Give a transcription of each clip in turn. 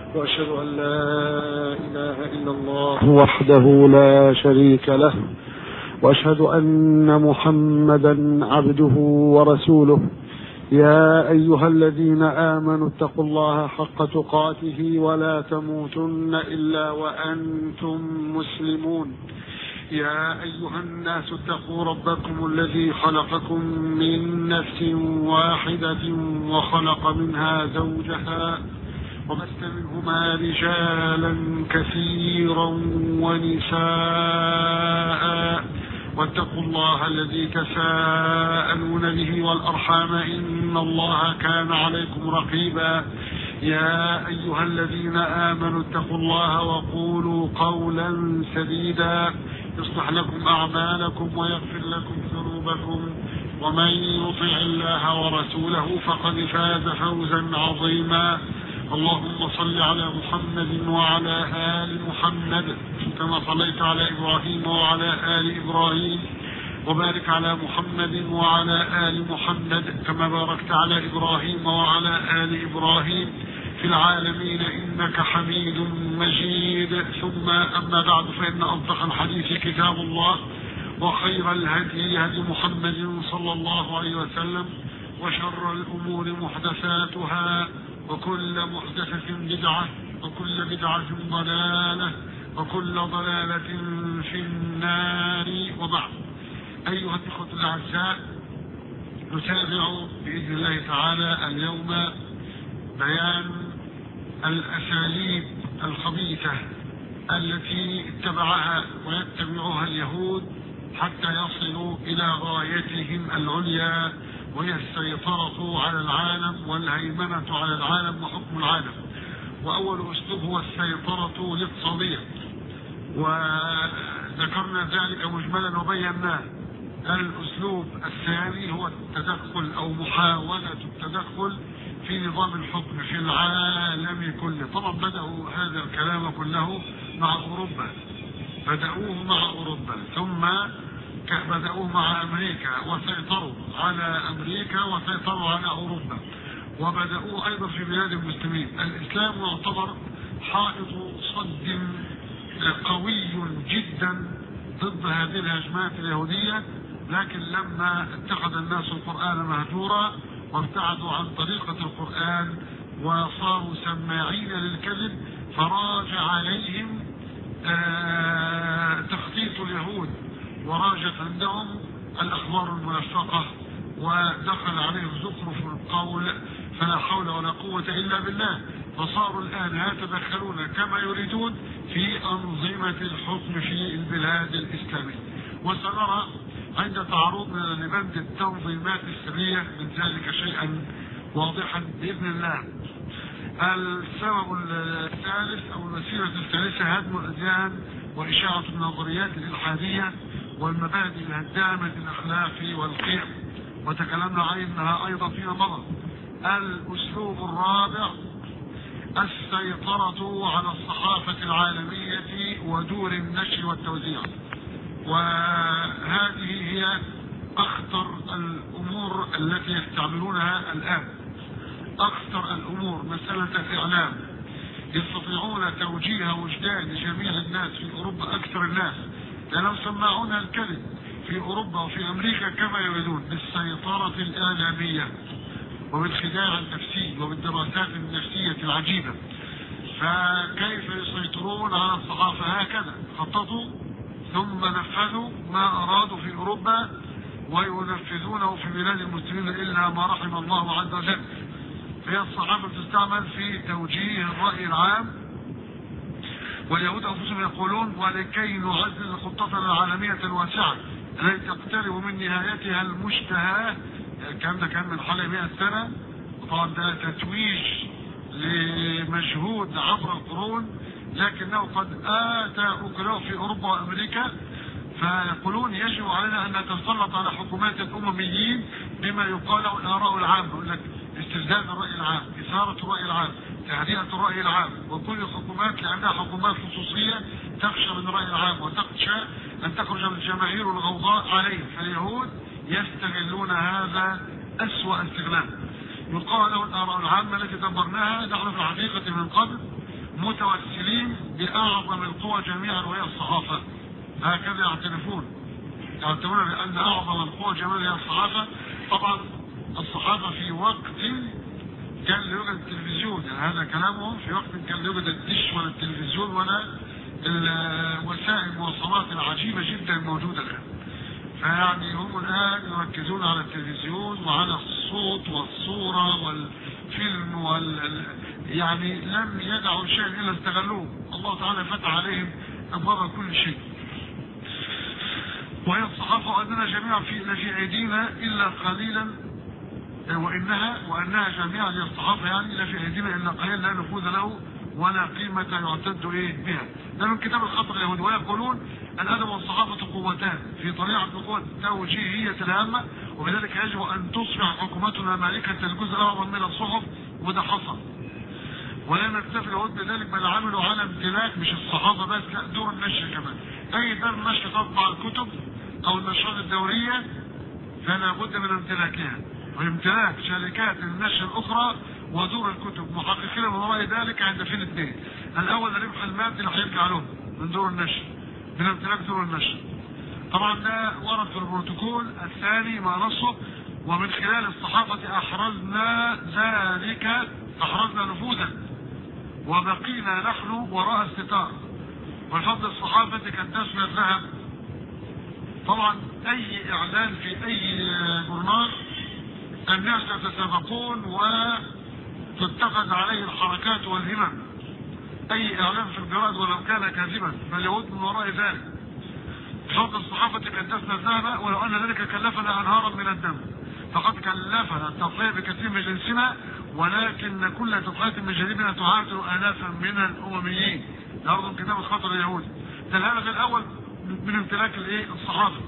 وأشهد أن لا إله إلا الله وحده لا شريك له وأشهد أن محمدا عبده ورسوله يا أيها الذين آمنوا اتقوا الله حق تقاته ولا تموتن إلا وأنتم مسلمون يا أيها الناس اتقوا ربكم الذي خلقكم من نفس واحدة وخلق منها زوجها وبث منهما رجالا كثيرا ونساء واتقوا الله الذي تساءلون به والأرحام إن الله كان عليكم رقيبا يا أيها الذين آمنوا اتقوا الله وقولوا قولا سديدا يصلح لكم أعمالكم ويغفر لكم ذنوبكم ومن يطع الله ورسوله فقد فاز فوزا عظيما اللهم صل على محمد وعلى آل محمد كما صليت على إبراهيم وعلى آل إبراهيم وبارك على محمد وعلى آل محمد كما باركت على إبراهيم وعلى آل إبراهيم في العالمين إنك حميد مجيد ثم أما بعد فإن أصدق الحديث كتاب الله وخير الهدي هدي محمد صلى الله عليه وسلم وشر الأمور محدثاتها وكل محدثة بدعة وكل بدعة ضلالة وكل ضلالة في النار وبعد أيها الإخوة الأعزاء نتابع بإذن الله تعالى اليوم بيان الأساليب الخبيثة التي اتبعها ويتبعها اليهود حتى يصلوا إلى غايتهم العليا وهي السيطرة على العالم والهيمنة على العالم وحكم العالم وأول أسلوب هو السيطرة الاقتصادية وذكرنا ذلك مجملا وبيناه الأسلوب الثاني هو التدخل أو محاولة التدخل في نظام الحكم في العالم كله طبعا بدأوا هذا الكلام كله مع أوروبا بدأوه مع أوروبا ثم بدأوه مع أمريكا وسيطروا على أمريكا وسيطروا على أوروبا وبدأوه أيضا في بلاد المسلمين الإسلام يعتبر حائط صد قوي جدا ضد هذه الهجمات اليهودية لكن لما اتخذ الناس القرآن مهجورا وابتعدوا عن طريقة القرآن وصاروا سماعين للكذب فراج عليهم تخطيط اليهود وراجت عندهم الأخبار الملفقة ودخل عليهم زخرف القول فلا حول ولا قوة إلا بالله فصاروا الآن يتدخلون كما يريدون في أنظمة الحكم في البلاد الإسلامية وسنرى عند تعرضنا لبند التنظيمات السرية من ذلك شيئا واضحا بإذن الله السبب الثالث أو الوسيلة الثالثة هدم الأديان وإشاعة النظريات الإلحادية والمبادئ الهدامة الأخلاق والقيم وتكلمنا عنها أيضا فيما مضى الأسلوب الرابع السيطرة على الصحافة العالمية ودور النشر والتوزيع وهذه هي أخطر الأمور التي يستعملونها الآن أخطر الأمور مسألة الإعلام يستطيعون توجيه وجدان جميع الناس في أوروبا أكثر الناس لأنهم سماعون الكذب في أوروبا وفي أمريكا كما يريدون بالسيطرة الإعلامية وبالخداع النفسي وبالدراسات النفسية العجيبة فكيف يسيطرون على الصحافة هكذا خططوا ثم نفذوا ما أرادوا في أوروبا وينفذونه في بلاد المسلمين إلا ما رحم الله عز وجل هي الصحافة تستعمل في توجيه الرأي العام واليهود أنفسهم يقولون ولكي نعزز خطتنا العالمية الواسعة التي تقترب من نهايتها المشتهاة الكلام ده كان من حوالي 100 سنة وطبعا ده تتويج لمجهود عبر القرون لكنه قد آتى أكله في أوروبا وأمريكا فيقولون يجب علينا أن نتسلط على حكومات الأمميين بما يقال له الآراء العامة يقول لك استفزاز الرأي العام إثارة الرأي العام تهدئة الرأي العام وكل الحكومات لأنها حكومات خصوصية تخشى من الرأي العام وتخشى أن تخرج من الجماهير الغوضاء عليه فاليهود يستغلون هذا أسوأ استغلال يقال له الآراء العامة التي دبرناها نحن في الحقيقة من قبل متوسلين بأعظم القوى جميعا وهي الصحافة هكذا يعترفون يعتبرون بأن أعظم القوى جميعا هي الصحافة طبعا الصحافة في وقت كان لا يوجد التلفزيون يعني هذا كلامهم في وقت كان لا يوجد الدش ولا التلفزيون ولا وسائل المواصلات العجيبة جدا موجودة الآن فيعني هم الآن يركزون على التلفزيون وعلى الصوت والصورة والفيلم وال يعني لم يدعوا شيئا إلا استغلوه الله تعالى فتح عليهم أبواب كل شيء وهي الصحافة وأننا جميعا في في أيدينا إلا قليلا وإنها وأنها جميعا هي الصحافة يعني لا في أيدينا إلا قليلا لا نفوذ له ولا قيمة يعتد إيه بها ده من كتاب الخطر اليهودي ويقولون الأدب والصحافة قوتان في طريقة القوة التوجيهية الهامة وبذلك يجب أن تصبح حكومتنا مالكة الجزء الأعظم من الصحف وده حصل ولا نكتفي اليهود بذلك بل عملوا على امتلاك مش الصحافة بس لا دور النشر كمان أي دار نشر تطبع الكتب أو النشرات الدورية فلا بد من امتلاكها وامتلاك شركات النشر الأخرى ودور الكتب محققين من وراء ذلك عند فين اثنين الأول الربح المادي اللي هيرجع لهم من دور النشر من امتلاك دور النشر طبعا ده ورد في البروتوكول الثاني ما نصه ومن خلال الصحافة أحرزنا ذلك أحرزنا نفوذا وبقينا نحن وراء الستار وفضل الصحافة كالتسمية الذهب طبعا أي إعلان في أي جورنال الناس يتسابقون وتتخذ عليه الحركات والهمم اي اعلان في الجرائد ولو كان كاذبا بل يعود من وراء ذلك فضل الصحافة كدسنا الذهب ولو ان ذلك كلفنا انهارا من الدم فقد كلفنا التضحية بكثير من جنسنا ولكن كل تضحية من جانبنا تعادل آلافا من الأمميين ده كتاب الخطر اليهودي ده الهدف الأول من امتلاك الايه الصحافة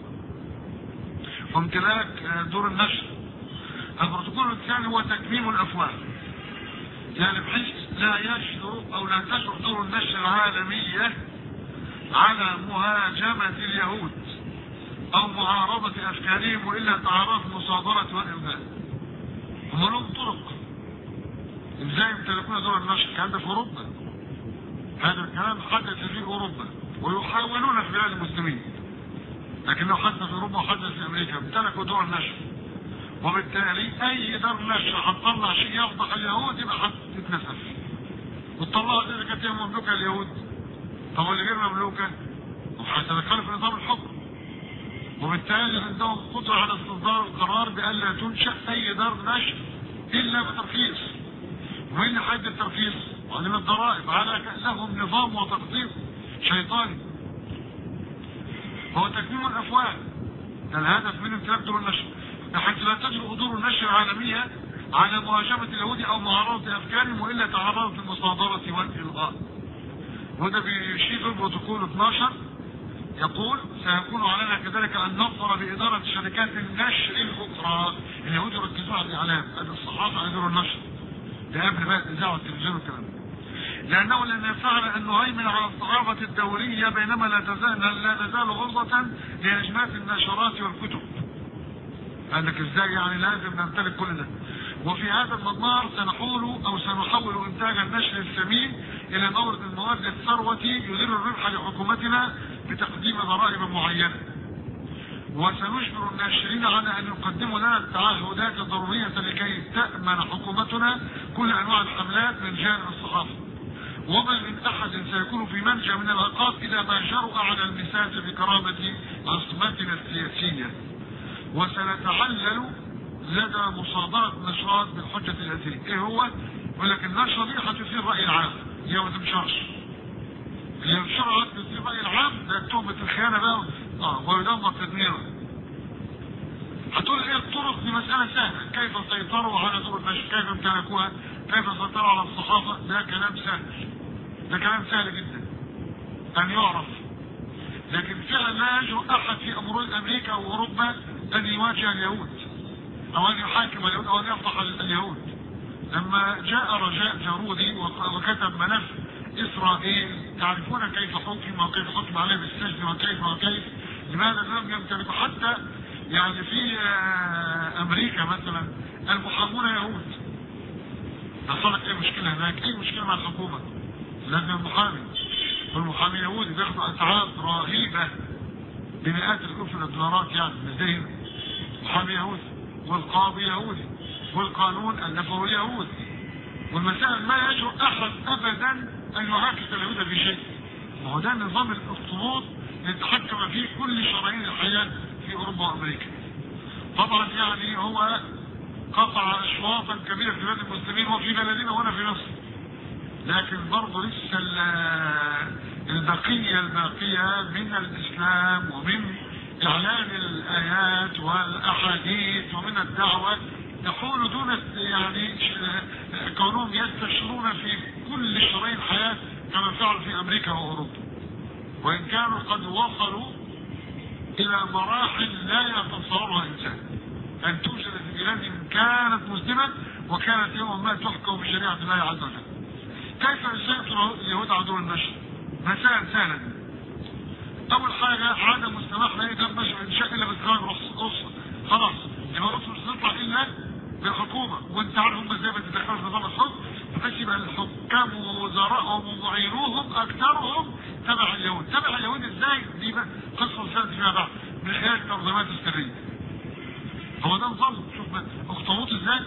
وامتلاك دور النشر البروتوكول الثاني هو تكميم الافواه يعني بحيث لا يشعر او لا تشعر دور النشر العالمية على مهاجمة اليهود او معارضة افكارهم والا تعرض المصادرة والالغاء هم لهم طرق ازاي يمتلكون دور النشر كان ده في اوروبا هذا الكلام حدث في اوروبا ويحاولون في بلاد المسلمين لكنه حدث في اوروبا وحدث في امريكا امتلكوا دور النشر وبالتالي اي دار نشر هتطلع شيء يفضح اليهود يبقى هتتنسف وتطلعها زي كانت هي مملوكه اليهود طب واللي غير مملوكه وهيتدخلوا في نظام الحكم وبالتالي عندهم قدره على استصدار القرار بألا تنشأ اي دار نشر الا بترخيص ومين اللي هيدي الترخيص؟ وعلم الضرائب على لهم نظام وتقدير شيطاني هو تكميم الافواه ده الهدف من امتلاك دور النشر بحيث لا تجرؤ دور النشر العالمية على مهاجمة اليهود او معارضة افكارهم والا تعرضت المصادرة والالغاء وده بيشير البروتوكول 12 يقول سيكون علينا كذلك ان نظر بادارة شركات النشر الاخرى اليهود يركزون على الاعلام هذا الصحافة عن دور النشر ده قبل بقى الاذاعه والتلفزيون والكلام ده لانه لن يسعنا ان نهيمن على الصحافة الدورية بينما لا تزال لا نزال غرضة لهجمات النشرات والكتب قال لك ازاي يعني لازم نمتلك كل ده وفي هذا المضمار سنحول او سنحول انتاج النشر الثمين الى مورد المواد للثروة يدير الربح لحكومتنا بتقديم ضرائب معينة وسنجبر الناشرين على ان يقدموا لنا التعهدات الضرورية لكي تأمن حكومتنا كل انواع الحملات من جانب الصحافة وما من احد سيكون في منجى من العقاب اذا ما جرؤ على المساس بكرامة عصمتنا السياسية وسنتعلل لدى مصادرة النشرات بالحجة الأتية ايه هو يقول لك النشرة دي هتثير الرأي العام هي ما تنشرش اللي ينشرها تثير الرأي العام ده تهمة الخيانة بقى اه ويدمر تدميرا هتقول ايه الطرق دي مسألة سهلة كيف سيطروا على دور النشر كيف امتلكوها كيف سيطروا على الصحافة ده كلام سهل ده كلام سهل جدا ان يعرف لكن فعلا لا يجرؤ احد في امور امريكا واوروبا ان يواجه اليهود او ان يحاكم اليهود او ان يفضح اليهود لما جاء رجاء جارودي وكتب ملف اسرائيل تعرفون كيف حكم وكيف حكم عليه بالسجن وكيف وكيف لماذا لم يمتلكوا حتى يعني في امريكا مثلا المحامون يهود حصلت ايه مشكلة هناك ايه مشكلة مع الحكومة لازم المحامي والمحامي يهودي بياخدوا اسعار رهيبه بمئات الالوف من الدولارات يعني مش زي هنا. محامي يهودي والقاضي يهودي والقانون الفه اليهود والمسائل ما يجرؤ احد ابدا ان يعاكس اليهود في شيء ما هو ده نظام الاخطبوط يتحكم فيه كل شرايين الحياه في اوروبا وامريكا طبعا يعني هو قطع اشواطا كبيره في بلاد المسلمين وفي بلدنا وهنا في مصر لكن برضه لسه ال- البقية الباقية من الإسلام ومن إعلان الآيات والأحاديث ومن الدعوة تحول دون يعني كونهم يستشرون في كل شرايين الحياة كما فعلوا في أمريكا وأوروبا وإن كانوا قد وصلوا إلى مراحل لا يتصورها إنسان أن توجد في بلاد كانت مسلمة وكانت يوما ما تحكم بشريعة الله عز وجل كيف يسيطر اليهود على دول النشر؟ مسائل سهلة دي. أول حاجة عدم السماح لأي دولة نشر إنشاء إلا بإخراج رخصة رخصة خلاص يبقى الرخصة مش هتطلع إلا بالحكومة وأنت عارف هم إزاي بتتدخلوا في نظام الحكم بحيث يبقى الحكام ووزرائهم ومعينوهم أكثرهم تبع اليهود، تبع اليهود إزاي؟ دي بقى قصة سنة فيما بعد من خلال التنظيمات السرية. هو ده نظام شوف بقى، اخطبوط إزاي؟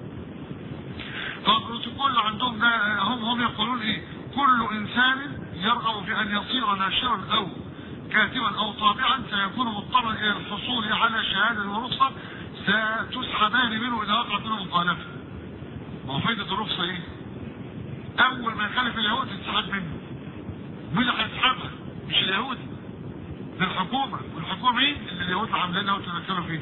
فالبروتوكول عندهم ده هم هم يقولون ايه كل انسان يرغب في ان يصير ناشرا او كاتبا او طابعا سيكون مضطرا الى الحصول على شهاده ورخصه ستسحبان منه اذا وقعت منه مخالفه. ما هو فايده الرخصه ايه؟ اول ما يخالف اليهود تتسحب منه. مين اللي هيسحبها؟ مش اليهودي. ده الحكومه، والحكومه ايه؟ اللي اليهود عاملينها وتذكروا فيه.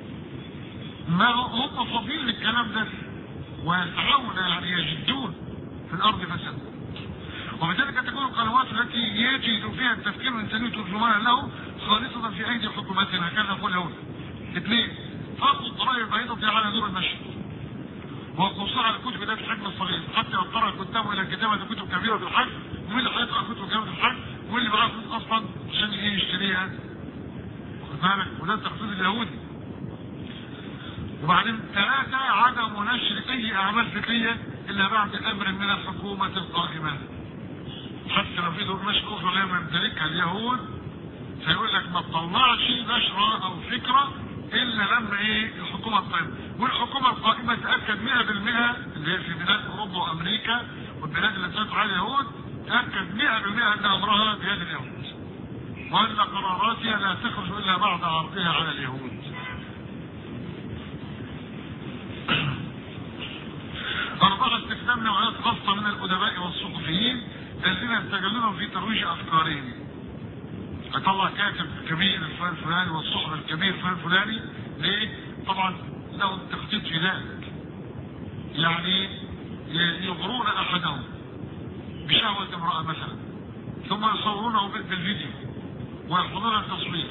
ما هم فاضيين للكلام ده ويسعون يعني يجدون في الارض فساد وبذلك تكون القنوات التي يجد فيها التفكير الانساني ترجمانا له خالصة في ايدي حكوماتنا كما يقول هنا اثنين فرض الضرائب البيضاء على دور النشر وقصها على كتب ذات الحجم الصغير حتى يضطر الكتاب الى كتابة كتب كبيرة بالحجم ومين اللي هيقرا كتب كبيرة بالحجم ومين اللي معاه فلوس اصلا عشان ايه يشتريها خد بالك وده التخطيط اليهودي وبعدين ثلاثة عدم نشر أي أعمال فكرية إلا بعد أمر من الحكومة القائمة. حتى لو في دور نشر أخرى لا يمتلكها اليهود فيقول لك ما تطلعش نشرة أو فكرة إلا لما إيه الحكومة القائمة. والحكومة القائمة تأكد 100% اللي هي في بلاد أوروبا وأمريكا والبلاد اللي تسيطر عليها اليهود تأكد 100% أن أمرها بيد اليهود. وأن قراراتها لا تخرج إلا بعد عرضها على اليهود. أربعة استخدام نوعيات خاصة من الأدباء والصحفيين الذين يستغلونهم في ترويج أفكارهم. أطلع كاتب كبير الفلان الفلاني والصحفي الكبير الفلان الفلاني ليه؟ طبعا له التخطيط في ذلك. يعني يغرون أحدهم بشهوة امرأة مثلا ثم يصورونه بالفيديو ويحفظون التصوير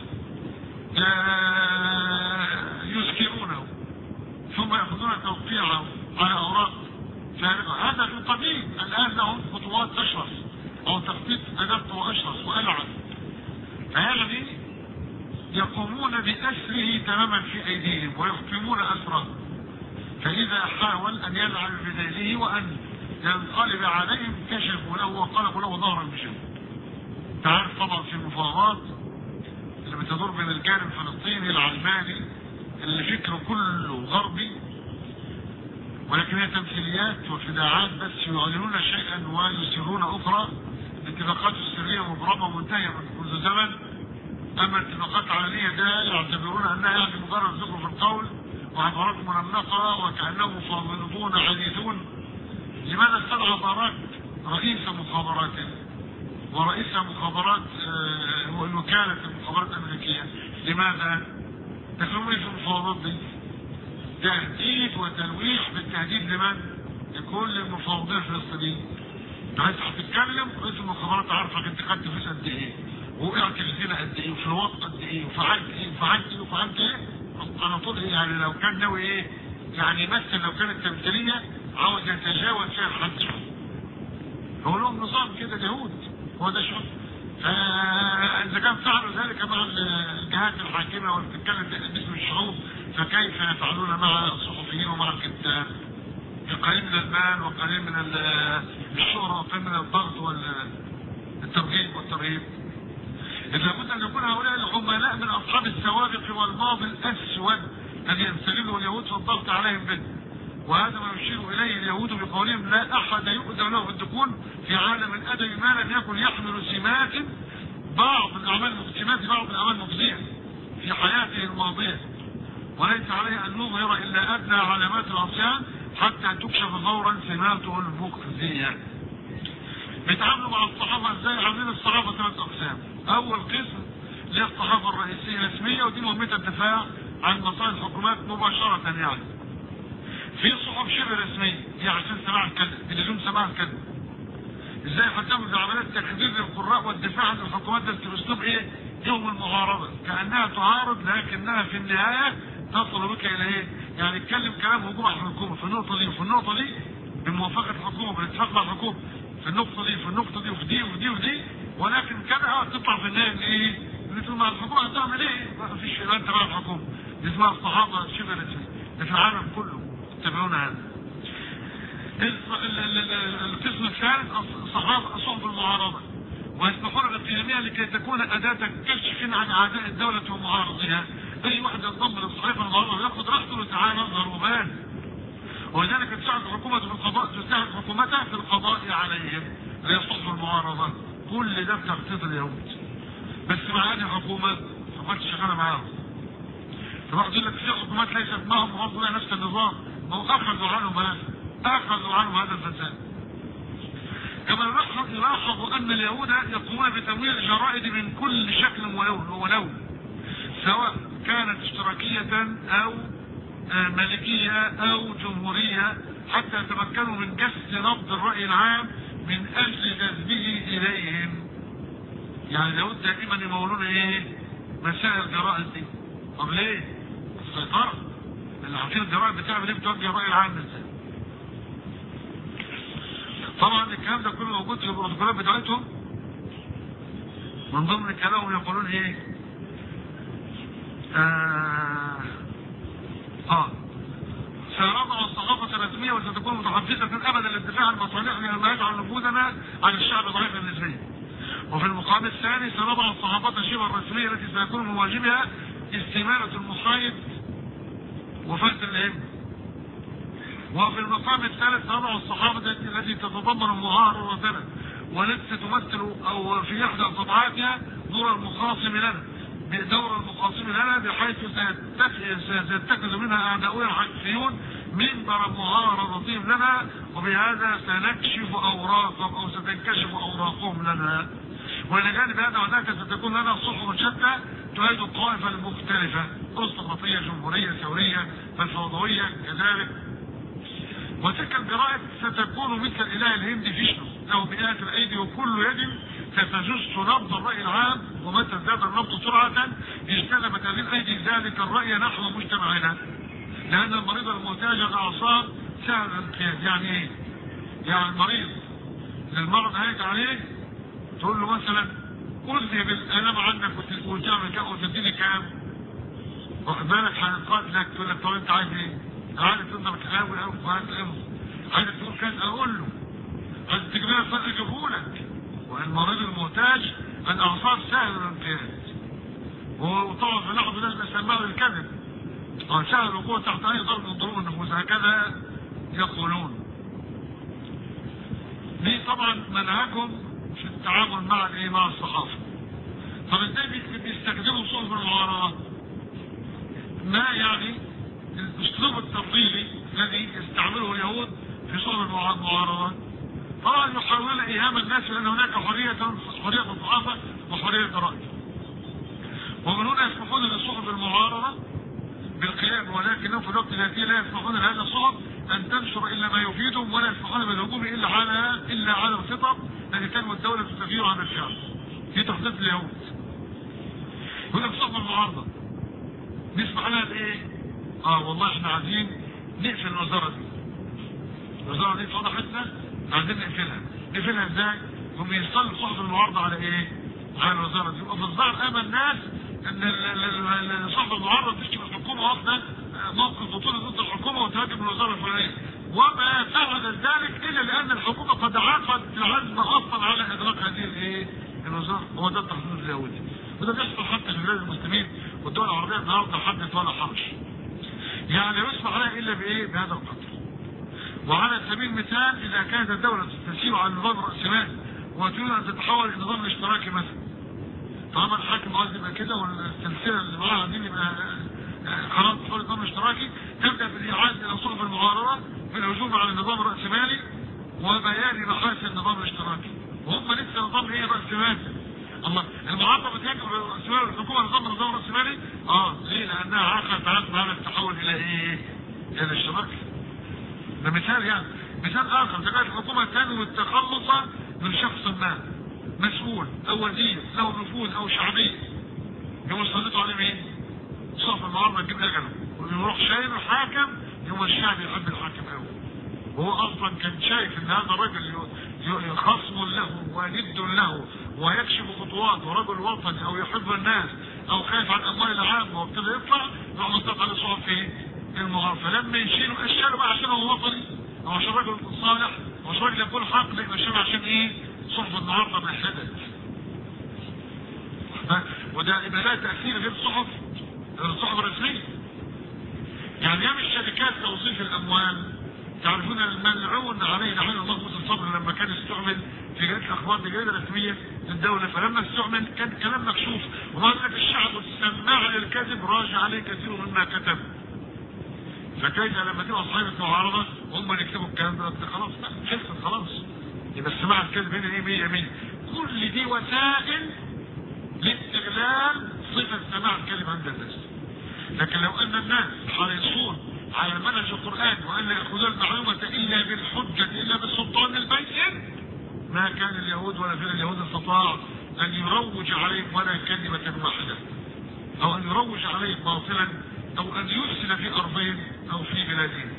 يسكرونه ثم يأخذون توقيعه على أوراق فارغة هذا في القديم الآن لهم خطوات أشرس أو تخطيط أدق وأشرس وألعب فهذه يقومون بأسره تماما في أيديهم ويحكمون أسره فإذا حاول أن يلعب بذيله وأن ينقلب عليهم كشفوا له وقلبوا له ظهرا بشر تعرف طبعا في المفاوضات اللي بتدور بين الجانب الفلسطيني العلماني اللي فكره كله غربي ولكن هي تمثيليات وخداعات بس يعلنون شيئا ويسرون اخرى الاتفاقات السريه مبرمه منتهيه منذ زمن اما الاتفاقات العلنيه ده يعتبرون انها يعني مجرد ذكر في القول وعبارات منمقه وكانهم مفاوضون حديثون لماذا استدعى باراك رئيس مخابراته ورئيس مخابرات آه وكالة المخابرات الأمريكية لماذا؟ تكلموا في المفاوضات دي تهديد وتلويح بالتهديد لمن؟ لكل المفاوضين الفلسطينيين. انت عايز هتتكلم رئيس المخابرات عارفك انت خدت فلوس قد ايه؟ ووقعت في الزنا قد ايه؟ وفي الوقت قد ايه؟ وفعلت ايه؟ وفعلت ايه؟ وفعلت ايه؟ على طول ايه يعني لو كان ناوي ايه؟ يعني يمثل لو كانت تمثيليه عاوز يتجاوز فيها الحد هو لهم نظام كده يهود هو ده شغل فاذا كان فعلوا ذلك مع الجهات الحاكمه واللي بتتكلم باسم الشعوب فكيف يفعلون مع الصحفيين ومع الكتاب قليل من المال وقليل من الشهرة وفن الضغط والترغيب والترهيب إذا بد أن يكون هؤلاء العملاء من أصحاب السوابق والماضي الأسود الذي يستغله اليهود في الضغط عليهم به وهذا ما يشير إليه اليهود بقولهم لا أحد يؤذن له بالدخول في عالم الأدب ما لم يكن يحمل سمات بعض الأعمال سمات بعض الأعمال المفزية في حياته الماضية وليس عليه أن يظهر إلا أدنى علامات العصيان حتى تكشف فورا سماته المخزية بيتعاملوا مع الصحافة ازاي عاملين الصحافة ثلاث أقسام أول قسم اللي هي الصحافة الرئيسية الرسمية ودي مهمتها الدفاع عن مصالح الحكومات مباشرة يعني في صحف شبه رسمية دي عشان سماع الكذب بلزوم سماع الكذب ازاي هتعمل عمليات تخدير للقراء والدفاع عن الحكومات ده باسلوب ايه؟ يوم المعارضة كأنها تعارض لكنها في النهاية تصل بك الى ايه؟ يعني اتكلم كلام هجوم على الحكومة في النقطة دي وفي النقطة دي بموافقة الحكومة بالاتفاق مع الحكومة في النقطة دي في النقطة دي وفي دي وفي دي وفي دي ولكن كده تطلع في النهاية ان ايه؟ مثل ما الحكومة هتعمل ايه؟ ما فيش انت مع الحكومة دي اسمها الصحافة شبه رسمية ده في العالم كله يتبعون هذا القسم الثالث صحافة صحف المعارضة ويسمحون بالقيامية لكي تكون أداة كشف عن أعداء الدولة ومعارضيها أي واحد ينضم للصحيفة المعارضة ياخد راحته وتعالى نظهر وبان ولذلك تساعد الحكومة في القضاء تساعد حكومتها في القضاء عليهم اللي هي صحف المعارضة كل ده بتخطيط اليهود بس مع هذه الحكومة حكومات شغالة معاهم فبعض يقول لك في حكومات ليست معهم برضه نفس النظام ما هو اخذوا عنهم هذا اخذوا عنهم هذا الفساد كما يلاحظ ان اليهود يقومون بتمويل الجرائد من كل شكل ولون سواء كانت اشتراكية او ملكية او جمهورية حتى يتمكنوا من جس نبض الرأي العام من اجل جذبه اليهم يعني اليهود دائما يمولون ايه مسائل الجرائد دي طب ليه السيطرة اللي عارفين الجرائد بتعمل ايه بتوجه الرأي العام ازاي طبعا الكلام ده كله موجود في البروتوكولات بتاعتهم من ضمن كلامهم يقولون ايه آه, آه. سيرفع الصحافة الرسمية وستكون متحفزة أبدا للدفاع عن مصالحنا لما يجعل نفوذنا عن الشعب ضعيفا نسبيا. وفي المقام الثاني سنضع الصحافة الشبه الرسمية التي سيكون من واجبها استمالة المحايد وفرد الهم وفي المقام الثالث نضع الصحافة التي تتضمن معارضتنا والتي تمثل او في احدى طبعاتها دور المخاصم لنا دور المخاصم لنا بحيث سيتخذ منها اعداؤنا الحقيقيون منبر معارضتهم لنا وبهذا سنكشف اوراقهم او ستنكشف اوراقهم لنا والى جانب هذا وذاك ستكون لنا صحف شتى تؤيد الطائفة المختلفة ارستقراطية جمهورية ثورية فالفوضوية كذلك وتلك الجرائد ستكون مثل الاله الهندي فيشنو له مئات الايدي وكل يد ستجس نبض الراي العام ومتى ازداد النبض سرعه اجتنبت هذه الايدي ذلك الراي نحو مجتمعنا لان المريض المحتاج الاعصاب سهل الانقياد يعني ايه؟ يعني المريض المرض هيك عليه تقول له مثلا اذهب الالم عنك وتعمل كام وتديني كام واخد بالك هينقاد لك تقول لك طب انت عايز ايه؟ عايز تضرب تحاول او فهات عايز تقول كذا اقول له عايز تجيب لنا فرق اجيبه لك والمريض المحتاج الاعصاب سهل الانقياد وطبعا في لحظه لازم يسمعوا الكذب سهل الوقوع تحت اي ضرب من ضروب النفوس هكذا يقولون دي طبعا منهجهم في التعامل مع الايه مع الصحافه طب ازاي بيستخدموا صحف المعارضه ما يعني الاسلوب التفضيلي الذي يستعمله اليهود في صحف المعارضه طبعا يحاولون ايهام الناس بان هناك حريه حريه الصحافه وحريه الراي ومن هنا يسمحون للصحف المعارضه بالقيام ولكنهم في الوقت الذي لا يسمحون لهذه الصحف ان تنشر الا ما يفيدهم ولا يسمحون بالهجوم الا على الا على الخطب التي تنمو الدوله تستثير عن الشعب في تخطيط اليهود يقول لك صحف المعارضه نسمع لها بايه؟ اه والله احنا عايزين نقفل الوزاره دي الوزاره دي فضحتنا عايزين نقفلها نقفلها ازاي؟ هم يصلوا صحف المعارضه على ايه؟ على الوزاره دي وفي الظاهر امل الناس ان صحف المعارضه تشتم الحكومه واخده موقف بطولي ضد الحكومه وتهاجم الوزاره الفلانيه وما فعل ذلك الا لان الحكومه قد عقد العزم اصلا على ادراك هذه الايه؟ الوزاره هو ده التخصيص اليهودي وده بيحصل حتى في بلاد المسلمين والدول العربيه النهارده حدث ولا حرج. يعني لا يسمع عليها الا بايه؟ بهذا القدر. وعلى سبيل المثال اذا كانت الدوله تسير على النظام الراسمالي وتريد ان تتحول الى نظام الاشتراكي مثلا. طالما الحاكم عايز يبقى كده والسلسله اللي معاها دي يبقى خلاص تحول النظام الاشتراكي تبدا بالاعاده الى صحف المعارضه بالهجوم على النظام الراسمالي وبيان محاسن النظام الاشتراكي وهم لسه نظام ايه راسمالي الله المعارضه بتهاجم الراسمالي والحكومه نظام النظام الراسمالي اه ليه لانها عقدت عقد على التحول الى ايه؟ الى الاشتراك ده مثال يعني مثال اخر تلاقي الحكومه تنوي التخلص من شخص ما مسؤول او وزير له نفوذ او شعبيه يقوم يسلطوا عليه مين؟ صف المعارضه تجيب اجله ويروح شايل الحاكم يوم الشعب يحب الحاكم قوي وهو اصلا كان شايف ان هذا الرجل خصم له وند له ويكشف خطوات ورجل وطني او يحب الناس او خايف عن اموال العامه وابتدى يطلع يروح مصطفى على صحف في المعارضه فلما يشيلوا اشيله بقى عشان هو وطني او عشان رجل صالح او عشان راجل يقول حق لا يبقى عشان ايه؟ صحف النهارده ما حدث وده يبقى لها تاثير غير الصحف غير الصحف الرسميه يعني ايام الشركات توظيف الاموال تعرفون الملعون عليه لعن الله موسى الصبر لما كان استعمل في جريده الاخبار دي جريده رسميه للدوله فلما استعمل كان كلام مكشوف وما لك الشعب السماع للكذب راجع عليه كثير مما كتب فكيف لما تبقى صحيفه معارضه وهم اللي يكتبوا الكلام ده خلاص لا خلصت خلاص يبقى السماع الكذب هنا ايه 100 100 كل دي وسائل لاستغلال صفه سماع الكذب عند الناس لكن لو ان الناس حريصون على منهج القرآن وأن يأخذون المعلومة إلا بالحجة إلا بالسلطان البين ما كان اليهود ولا غير اليهود استطاع أن يروج عليهم ولا كلمة واحدة أو أن يروج عليهم باطلا أو أن يفسد في أرضهم أو في بلادهم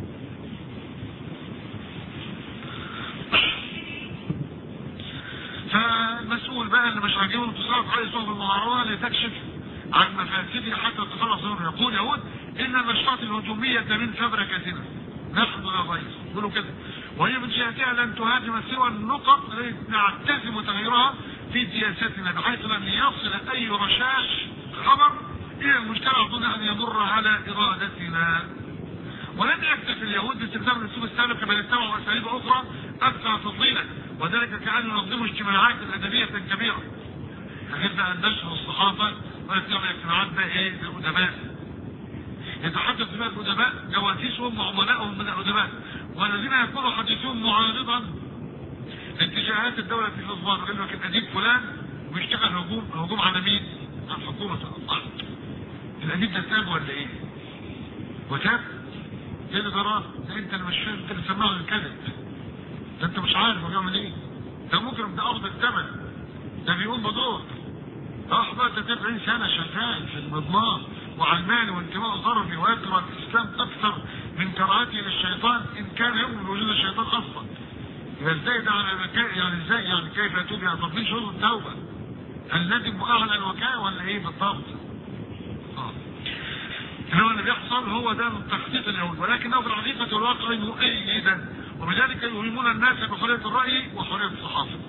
فالمسؤول بقى اللي مش عاجبهم تصرف عليه صحف المعارضة لتكشف عن مفاسده حتى تخلص منه يقول يهود ان النشاط الهجومية من فبركتنا نحن لا غير يقولوا كده وهي من جهتها لن تهاجم سوى النقط التي نعتزم تغييرها في سياستنا بحيث لن يصل اي رشاش خبر الى المجتمع دون ان يمر على ارادتنا ولن يكتفي اليهود باستخدام الاسلوب السابق بل اتبعوا اساليب اخرى اكثر تفضيلا وذلك كان ينظموا اجتماعات ادبيه كبيره فجد ان نشر الصحافه ويتبع اجتماعات بقى ايه للادباء يتحدث بها الادباء جواسيسهم وعملائهم من الادباء والذين يكونوا حديثهم معارضا لاتجاهات الدولة في الإصبار يقول لك الأديب فلان ويشتغل هجوم هجوم على مين؟ على الحكومة الله الأديب ده تاب ولا إيه؟ وتاب؟ إيه اللي جراه؟ ده أنت اللي مش فاهم أنت اللي سمعه الكذب ده أنت مش عارف هو بيعمل إيه؟ ده ممكن ده أخذ الثمن ده بيقوم بدور راح بقى 40 سنة شغال في المضمار وعلماني وانتماء ظرفي ويكره الاسلام اكثر من كراهته للشيطان ان كان يؤمن بوجود الشيطان اصلا يبقى ازاي ده يعني ازاي يعني كيف يتوب يعني طب ليه شروط التوبه؟ هل ندم واعلن الوكاله ولا ايه بالضبط؟ اه اللي هو اللي بيحصل هو ده تخطيط اليهود ولكنه في الحقيقه الواقع مؤيدا وبذلك يوهمون الناس بحريه الراي وحريه الصحافه.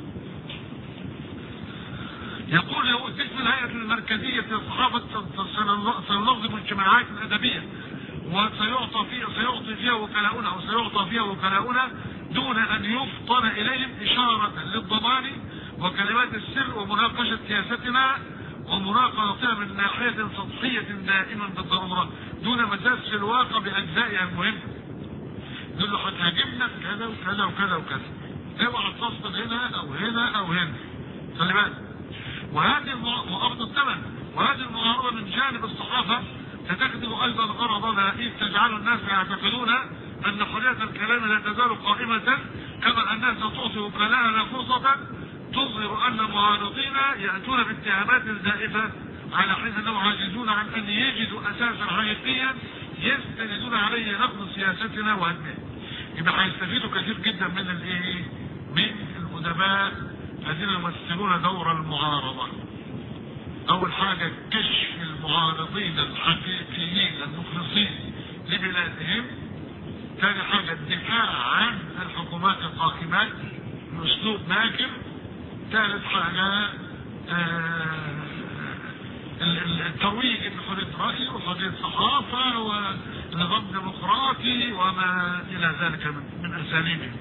يقول له باسم الهيئة المركزية للصحافة سننظم اجتماعات أدبية وسيعطى فيها سيعطي فيها وكلاؤنا أو سيعطى فيها وكلاؤنا دون أن يفطن إليهم إشارة للضمان وكلمات السر ومناقشة سياستنا ومناقضتها من ناحية سطحية دائما بالضرورة دون مساس في الواقع بأجزائها المهمة. يقول له هتهاجمنا كذا وكذا وكذا وكذا. اوعى تصل هنا أو هنا أو هنا. خلي بالك. وهذه وأرض الثمن وهذه المعارضة من جانب الصحافة ستخدم أيضا غرضنا إذ تجعل الناس يعتقدون أن حرية الكلام لا تزال قائمة كما أنها ستعطي وكلاءنا فرصة تظهر أن معارضينا يأتون باتهامات زائفة على حين أنهم عاجزون عن أن يجدوا أساسا حقيقيا يستندون عليه نقد سياستنا وهدمها. يبقى هيستفيدوا كثير جدا من الايه؟ من الادباء الذين يمثلون دور المعارضة اول حاجة كشف المعارضين الحقيقيين المخلصين لبلادهم ثاني حاجة الدفاع عن الحكومات القائمات بأسلوب ماكر ثالث حاجة آه، الترويج ان حرية رأي وحرية صحافة ونظام ديمقراطي وما إلى ذلك من, من أساليبه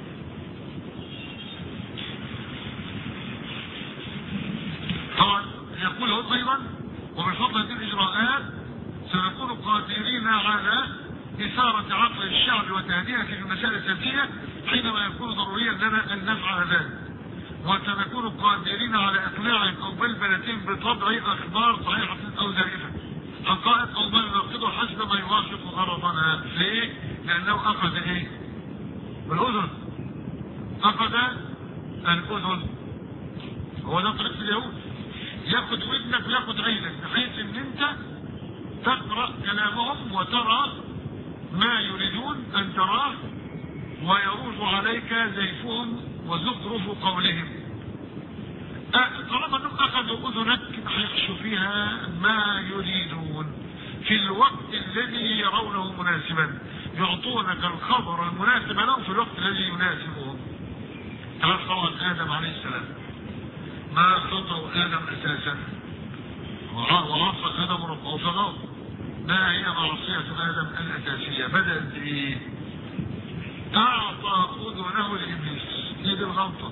طبعا يقول هو أيضا وبفضل هذه الإجراءات سنكون قادرين على إثارة عقل الشعب وتهدئته في المسائل السياسية حينما يكون ضروريا لنا أن نفعل ذلك وسنكون قادرين على إقناعهم أو بلبلتهم بطبع أخبار صحيحة أو زائفة حقائق أو ما يناقضه حسب ما يوافق غرضنا ليه؟ لأنه أخذ إيه؟ بالأذن أخذ الأذن هو ده طريقة اليهود ياخد ودنك وياخد عينك بحيث ان انت تقرأ كلامهم وترى ما يريدون ان تراه ويروج عليك زيفهم وزخرف قولهم طالما انهم اخذوا اذنك هيحشوا فيها ما يريدون في الوقت الذي يرونه مناسبا يعطونك الخبر المناسب لهم في الوقت الذي يناسبهم تعرف طبعا ادم عليه السلام ما خطأ ادم اساسا وعصى ادم ربه فغض ما هي معصية ادم الاساسية بدأت بايه اعطى اذنه لابليس هي دي الغلطة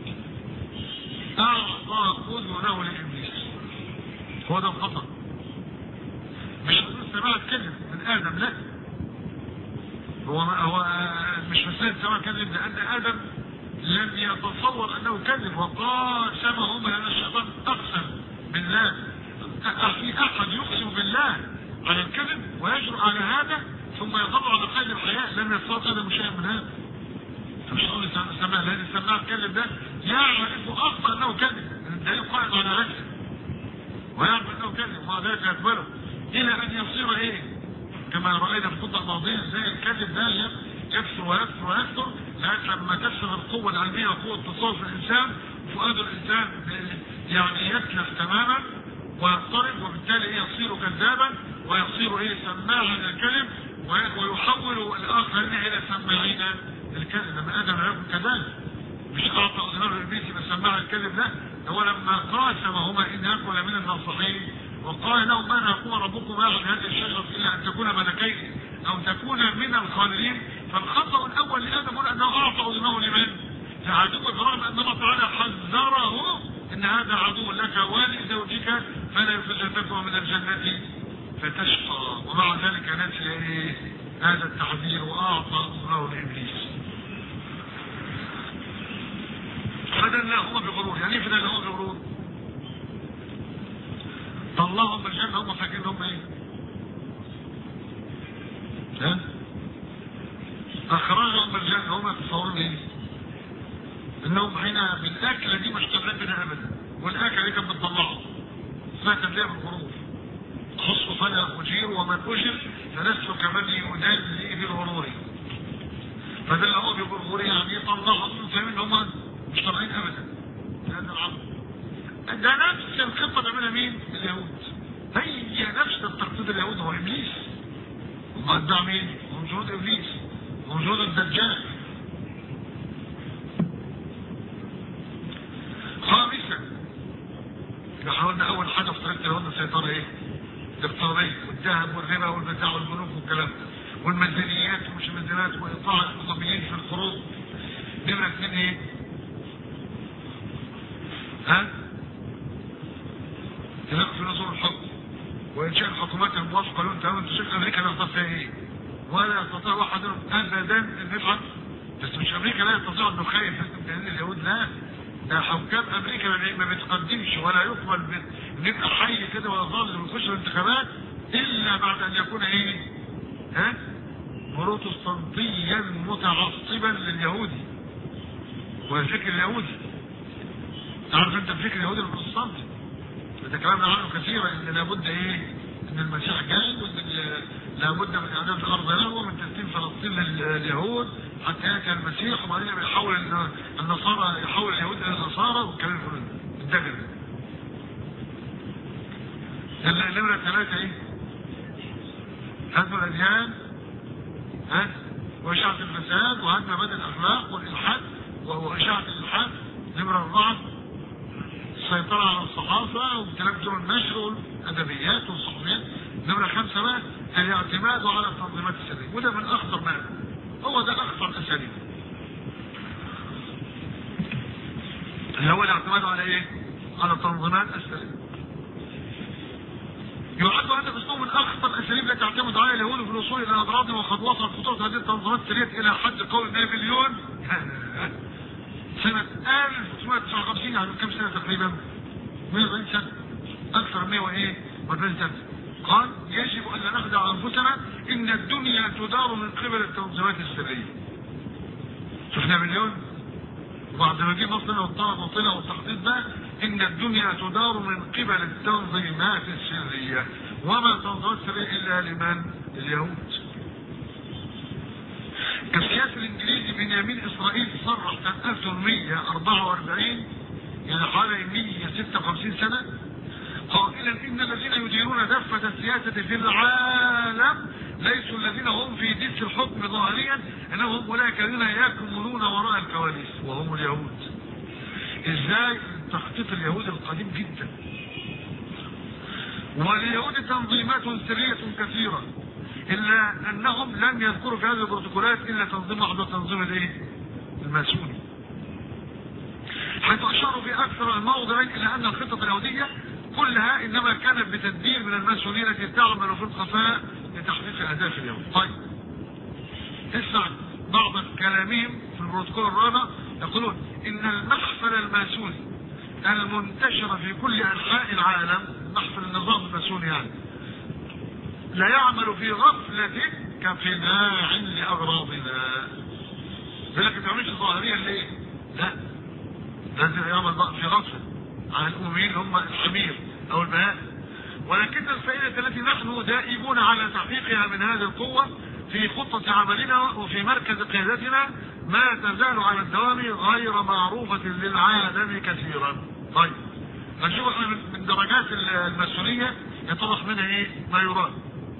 اعطى اذنه لابليس هو ده الخطأ مش سماع كذب من ادم لا هو هو مش مسألة سماع كذب لان ادم لم يتصور انه كذب وقاسمهما ان الشيطان اقسم بالله في احد يقسم بالله على الكذب ويجرؤ على هذا ثم يظل على قيد الحياة لم يستطع هذا مشاهد من هذا مش هقول سماع الذي سماع الكذب ده يعرف اصلا انه كذب الدليل قائم على نفسه ويعرف انه كذب ومع ذلك يقبله الى ان يصير ايه كما راينا في الخطه الماضيه ازاي الكذب ده يكثر ويكثر ويكثر لغايه لما تكثر القوه العلميه وقوه التصور في الانسان فؤاد الانسان يعني يتلف تماما ويضطرب وبالتالي ايه يصير كذابا ويصير ايه سماعا للكذب ويحول الاخرين الى سماعين الكذب لما ادم يكون كذلك مش اعطى اذنه لابليس يبقى سماع الكذب ده هو لما قاسمهما ان يكون من الناصحين وقال لهم ما نهاكما ربكما عن هذه الشجره الا ان تكون ملكين او تكون من الخالدين فالخطا الاول لادم هو انه اعطى اذنه لمن؟ لعدو ابراهيم ان الله تعالى حذره ان هذا عدو لك ولزوجك فلا يخرجنكما من الجنه فتشقى ومع ذلك نسي ايه؟ هذا التحذير واعطى اذنه لابليس فدلاهما بغرور يعني ايه فدلاهما بغرور؟ طلعهم الجنة هم فاكرين هم ايه ها اخرجهم الجنة هم يتصورون ايه انهم حين بالاكلة دي مش بنا ابدا والاكلة دي كانت بتطلعهم اسمها تبليع بالغرور خص فلا اجير ومن اجر فلست كمن يدلي بالغرور فدلهم بالغرور يعني طلعهم فاهمين هم مش طالعين ابدا هذا العمل ده نفس الخطة بيعملها مين؟ اليهود هي نفس التخطيط اليهود هو ابليس هم ده مين؟ هم جنود ابليس هم جنود الدجال خامسا احنا حاولنا اول حاجة في طريقة اليهود السيطرة ايه؟ الاقتصادية والذهب والربا والبتاع والبنوك والكلام والميزانيات ومش الميزانيات وايقاع الاقتصاديين في القروض نمرة اثنين ايه؟ ها؟ تنقل في نظام الحكم وإنشاء الحكومات الموافقة لهم تماما تشوف أمريكا لا تستطيع إيه ولا يستطيع واحد منهم أبدا أن يفعل بس مش أمريكا لا يستطيع أنه خايف لأن اليهود لا ده حكام أمريكا ما بتقدمش ولا يقبل أن يبقى حي كده ولا ظالم ويخش الانتخابات إلا بعد أن يكون إيه ها بروتستانتيا متعصبا لليهودي والفكر اليهودي تعرف انت الفكر اليهودي البروتستانتي تكلمنا عنه كثيرا ان لابد ايه ان المسيح جاي وان لابد من اعداد الارض له ومن تسليم فلسطين لليهود حتى ياتي المسيح وبعدين بيحول النصارى يحول اليهود الى النصارى والكلام الدجل النمرة ثلاثة ايه؟ هذو الأديان ها؟ وإشاعة الفساد وهدم مبادئ الأخلاق والإلحاد وهو إشاعة الإلحاد نمرة أربعة السيطرة على الصحافة وامتلاك دور النشر والأدبيات والصحفيات نمرة خمسة بقى الاعتماد على التنظيمات السرية وده من أخطر ما هو ده أخطر أساليب اللي هو الاعتماد على إيه؟ على التنظيمات السرية يعد هذا الاسلوب من اخطر الاساليب التي تعتمد عليها اليهود في الوصول الى اغراضهم وقد وصلت خطوط هذه التنظيمات السريه الى حد قول نابليون سنة 1959 يعني كم سنة تقريبا 140 سنة أكثر من 100 وإيه 40 سنة قال يجب أن لا نخدع أنفسنا إن الدنيا تدار من قبل التنظيمات السرية شفنا مليون وبعد ما جه مصر والطلب وطلع والتخطيط ده إن الدنيا تدار من قبل التنظيمات السرية وما التنظيمات السرية إلا لمن؟ اليهود السياسي الانجليزي بنيامين اسرائيل صرح سنة 1844 يعني حوالي 156 سنة قائلا ان الذين يديرون دفة السياسة في العالم ليسوا الذين هم في دس الحكم ظاهريا انهم اولئك الذين يكملون وراء الكواليس وهم اليهود ازاي تخطيط اليهود القديم جدا ولليهود تنظيمات سرية كثيرة الا انهم لم يذكروا في هذه البروتوكولات الا تنظيم واحد تنظيم الايه الماسوني حيث اشاروا في اكثر الموضعين الى ان الخطط اليهودية كلها انما كانت بتدبير من الماسونية التي تعمل في الخفاء لتحقيق اهداف اليهود طيب اسمع بعض كلامهم في البروتوكول الرابع يقولون ان المحفل الماسوني المنتشر في كل انحاء العالم محفل النظام الماسوني يعني لا يعمل في غفلة كفناع لأغراضنا ذلك ما تعملش ظاهريا ليه؟ لا لازم يعمل في غفلة عن الأمين هم الحمير أو البهاء ولكن الفائدة التي نحن دائمون على تحقيقها من هذه القوة في خطة عملنا وفي مركز قيادتنا ما تزال على الدوام غير معروفة للعالم كثيرا طيب هنشوف احنا من درجات المسؤولية يتضح منها ايه ما يراد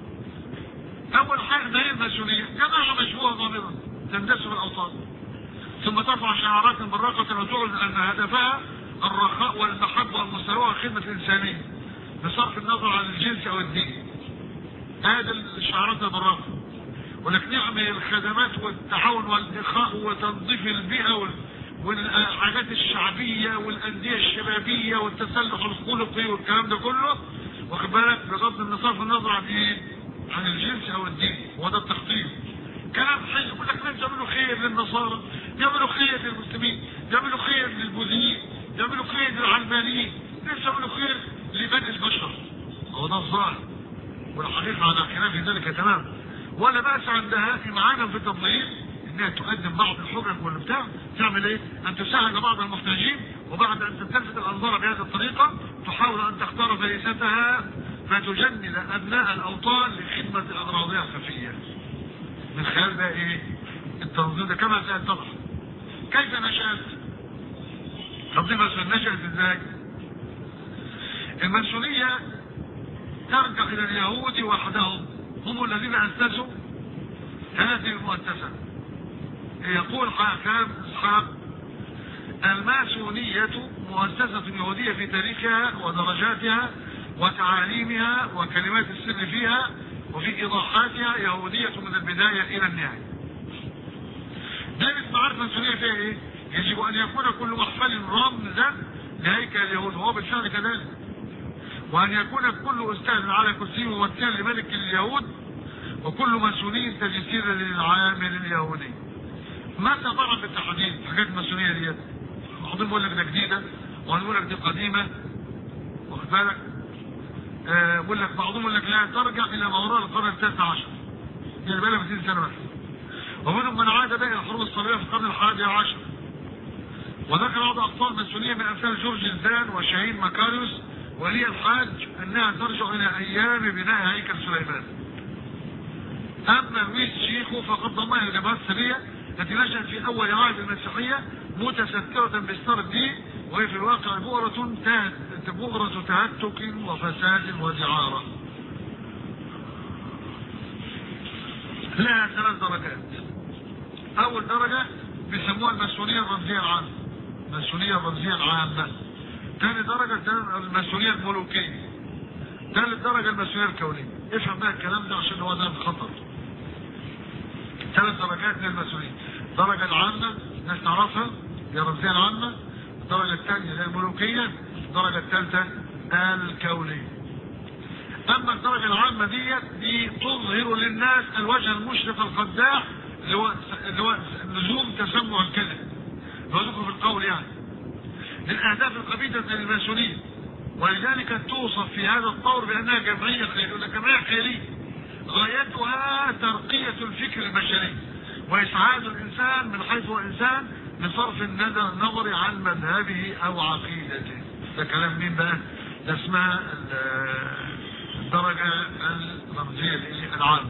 اول حاجة ده هي الماسونية جماعة مشبوهة ضامنة تندس في الاوطان ثم ترفع شعارات براقة وتعلن ان هدفها الرخاء والمحبة والمساواة والخدمة الانسانية بصرف النظر عن الجنس او الدين هذا الشعارات البراقة ولكن نعمل الخدمات والتعاون والاخاء وتنظيف البيئة والحاجات الشعبية والاندية الشبابية والتسلح الخلقي والكلام ده كله واخد بالك بغض النصر النظر عن ايه عن الجنس او الدين وده التخطيط كلام حي يقول لك لازم يعملوا خير للنصارى يعملوا خير للمسلمين يعملوا خير للبوذيين يعملوا خير للعلمانيين لازم يعملوا خير لبني البشر هو ده الظاهر والحقيقة على خلاف ذلك تمام ولا بأس عندها إمعانا في التضليل انها تقدم بعض الحجج والبتاع تعمل ايه ان تساعد بعض المحتاجين وبعد ان تلتفت الانظار بهذه الطريقة تحاول ان تختار فريستها فتجند ابناء الاوطان لخدمة اغراضها الخفية من خلال بقى ايه التنظيم ده كما سيتضح كيف نشأت تنظيم نشأت ازاي المسؤولية ترجع الى اليهود وحدهم هم الذين اسسوا هذه المؤسسة يقول حاكم اسحاق الماسونية مؤسسة يهودية في تاريخها ودرجاتها وتعاليمها وكلمات السر فيها وفي ايضاحاتها يهودية من البداية الى النهاية دائما معرفة الماسونية فيها ايه يجب ان يكون كل محفل رمزا لهيكل اليهود وهو بالفعل كذلك وان يكون كل استاذ على كرسي ممثلا لملك اليهود وكل ماسوني تجسيدا للعامل اليهودي متى طبعا بالتحديد حاجات الماسونيه ديت بعضهم يقول لك ده جديده وبعضهم يقول لك دي قديمه واخد بالك يقول آه لك بعضهم يقول لك لا ترجع الى ما وراء القرن التاسع عشر يعني بقى لها 200 سنه بس ومنهم من عاد بقى الحروب الصليبيه في القرن الحادي عشر وذكر بعض اقطار مسؤوليه من امثال جورج الزان وشاهين مكاريوس ولي الحاج انها ترجع الى ايام بناء هيكل سليمان اما لويس شيخو فقد ضمها الجبهات السريه التي نشأت في اول عهد المسيحيه متسترة بستار الدين وهي في الواقع بؤرة بؤرة تهتك وفساد ودعارة لها ثلاث درجات اول درجة بيسموها الماسونية الرمزية العامة الماسونية الرمزية العامة ثاني درجة الماسونية الملوكية ثالث درجة الماسونية الكونية افهم بقى الكلام ده عشان هو ده الخطر ثلاث درجات للماسونية الدرجة العامة الناس تعرفها هي الرمزية العامة الدرجة الثانية هي الملوكية الدرجة الثالثة الكونية اما الدرجة العامة ديت دي تظهر للناس الوجه المشرق الخداع اللي هو اللي هو لزوم تسمع الكلم ذكر في القول يعني للاهداف القبيحة للماسونية ولذلك توصف في هذا الطور بانها جمعية خيرية ولا جمعية خيرية غايتها ترقية الفكر البشري واسعاد الانسان من حيث هو انسان بصرف النظر النظر عن مذهبه او عقيدته ده كلام مين بقى ده اسمها الدرجة الرمزية العامة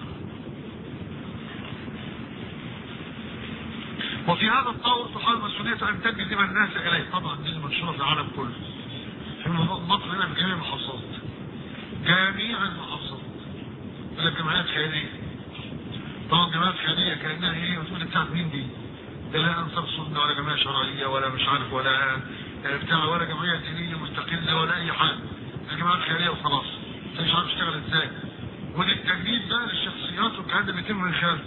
وفي هذا الطور تحاول مسؤولية أن تجذب الناس إليه طبعا دي المنشورة في العالم كله في مصر هنا في جميع المحافظات جميع المحافظات ولا جمعيات خيرية طبعا جمعيات خيرية كأنها ايه وتقول بتاعت مين دي ده لا أنصار سنة ولا جمعية شرعية ولا مش عارف ولا بتاع ولا جمعية دينية مستقلة ولا أي حاجة الجماعات الخيرية وخلاص انت مش عارف تشتغل ازاي ودي التجديد بقى للشخصيات والكلام ده بيتم من خلال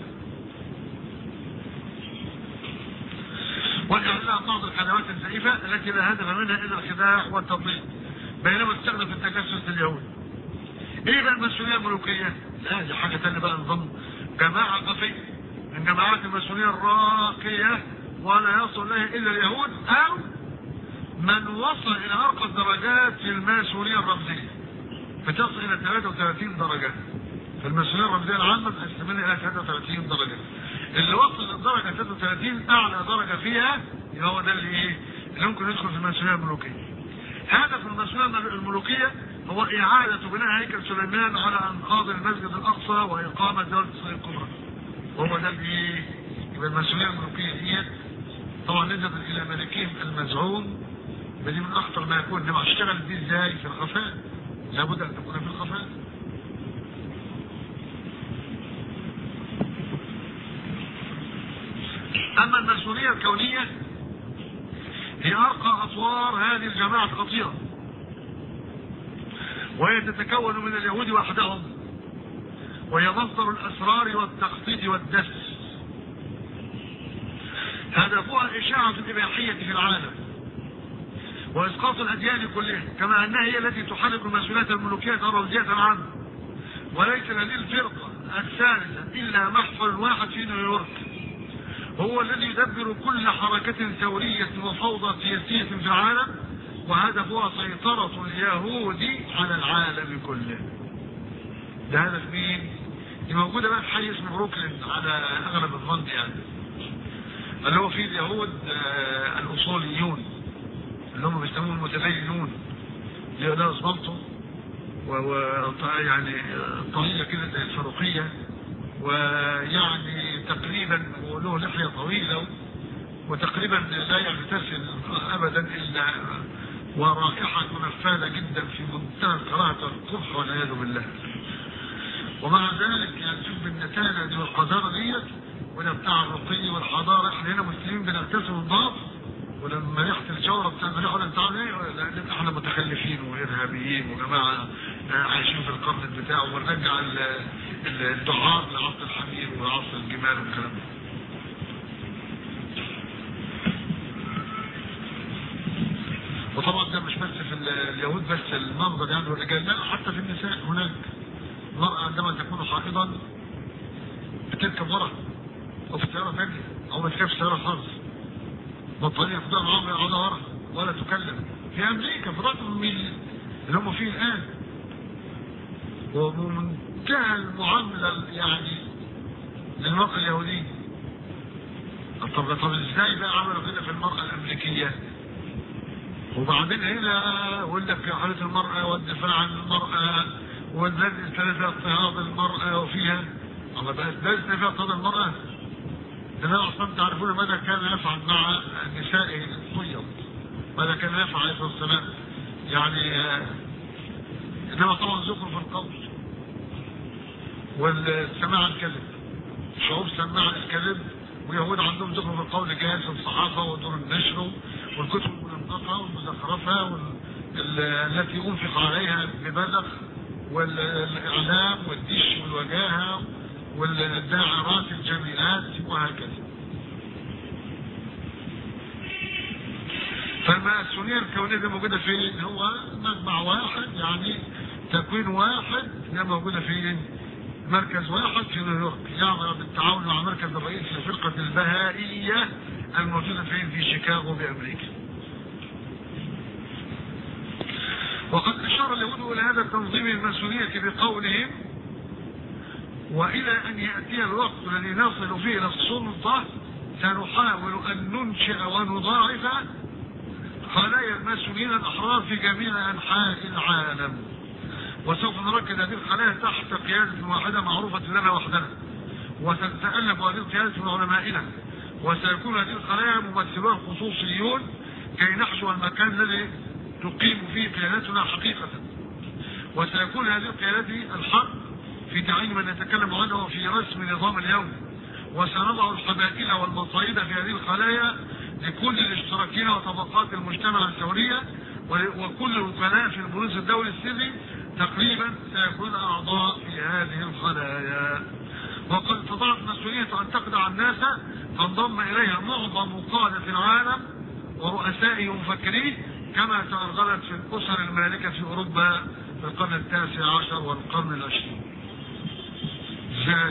وجعلنا بعض القنوات الزائفة التي لا هدف منها إلا الخداع والتضليل بينما استخدم في التجسس اليهودي ايه بقى المسؤولية الملوكية لا دي حاجة تانية بقى نظام جماعة خفية من جماعات المسؤولية الراقية ولا يصل لها إلا اليهود أو من وصل إلى أرقى الدرجات في الماسونية الرمزية بتصل إلى 33 درجة في الماسونية الرمزية العامة بتستمر إلى 33 درجة اللي وصل للدرجة 33 أعلى درجة فيها هو ده اللي إيه اللي ممكن يدخل في الماسونية الملوكية هدف الماسونية الملوكية هو إعادة بناء هيكل سليمان على أنقاض المسجد الأقصى وإقامة دولة إسرائيل الكبرى وهو ده اللي إيه يبقى الماسونية الملوكية ديت طبعا نسبة إلى ملكهم المزعوم دي من اخطر ما يكون انما اشتغل دي ازاي في الخفاء لابد ان تكون في الخفاء اما المسؤولية الكونية هي ارقى اطوار هذه الجماعة الخطيرة وهي تتكون من اليهود وحدهم وهي مصدر الاسرار والتخطيط والدس هدفها اشاعة الاباحية في العالم واسقاط الاديان كلها كما انها هي التي تحرك المسؤوليات الملوكيه الرمزيه عنه وليس هذه الفرقه الثالثه الا محفل واحد في نيويورك هو الذي يدبر كل حركه ثوريه وفوضى سياسيه في العالم وهدفها سيطره اليهود على العالم كله ده هدف مين؟ دي موجوده بقى في حي اسمه بروكلين على اغلب الظن يعني اللي هو فيه اليهود آه الاصوليون اللي هم بيسموهم المتدينون ليوناس بلطو و يعني طويلة كده زي الفاروقية ويعني تقريبا وله لحية طويلة وتقريبا لا يغتسل ابدا الا ورائحة نفاذة جدا في منتهى كراهة القبح والعياذ بالله ومع ذلك يعني شوف النتائج دي والقذارة ديت وده بتاع الرقي والحضارة احنا هنا مسلمين بنغتسل الضغط ولما ريحه الجوره بتاع المريح ولا بتاع ايه لان احنا متخلفين وارهابيين وجماعه عايشين في القرن بتاعه ونرجع الدعار لعصر الحمير وعصر الجمال والكلام ده وطبعا ده مش بس في اليهود بس المنظر يعني والرجال لا حتى في النساء هناك المرأة عندما تكون حائضا بتركب ورا او في سيارة ثانية او ما تركبش سيارة خالص بطارية يفضل معاهم يقعدوا ورا ولا تكلم في امريكا في رقم من اللي هم فيه الان ومنتهى المعاملة يعني للمرأة اليهودية طب طب ازاي بقى عملوا كده في المرأة الامريكية وبعدين هنا يقول لك حالة المرأة والدفاع عن المرأة والذي ثلاثة اضطهاد المرأة وفيها الله بقى لازم فيها اضطهاد المرأة النبي اصلا تعرفون ماذا كان يفعل مع نسائه الطيب ماذا كان يفعل عليه الصلاه والسلام يعني انما طبعا ذكر في القول والسماع الكذب شعوب سماع الكذب ويهود عندهم ذكر في القول جاهز في الصحافة ودور النشر والكتب المنطقة والمزخرفة وال- ال- التي أنفق عليها ببذخ والإعلام والدش والوجاهة والداعرات الجميلات وهكذا فالماسونية الكونية دي موجودة فين؟ هو مجمع واحد يعني تكوين واحد هي موجودة فين؟ مركز واحد في نيويورك يعمل بالتعاون مع مركز الرئيس لفرقة البهائية الموجودة فين؟ في شيكاغو بأمريكا. وقد أشار اليهود إلى هذا التنظيم الماسونية بقولهم وإلى أن يأتي الوقت الذي نصل فيه إلى السلطة سنحاول أن ننشئ ونضاعف خلايا الماسونيين الأحرار في جميع أنحاء العالم وسوف نركز هذه الخلايا تحت قيادة واحدة معروفة لنا وحدنا وتتألف هذه القيادة من علمائنا وسيكون هذه الخلايا ممثلون خصوصيون كي نحشو المكان الذي تقيم فيه قيادتنا حقيقة وسيكون هذه القيادات الحق في تعيين من يتكلم عنه وفي رسم نظام اليوم وسنضع الحبائل والمصايد في هذه الخلايا لكل الاشتراكين وطبقات المجتمع الثورية وكل الوكلاء في البوليس الدولي السري تقريبا سيكون أعضاء في هذه الخلايا وقد استطاعت مسؤولية أن تخدع الناس فانضم إليها معظم قادة العالم ورؤسائه ومفكريه كما تأرغلت في الأسر المالكة في أوروبا في القرن التاسع عشر والقرن العشرين ازاي؟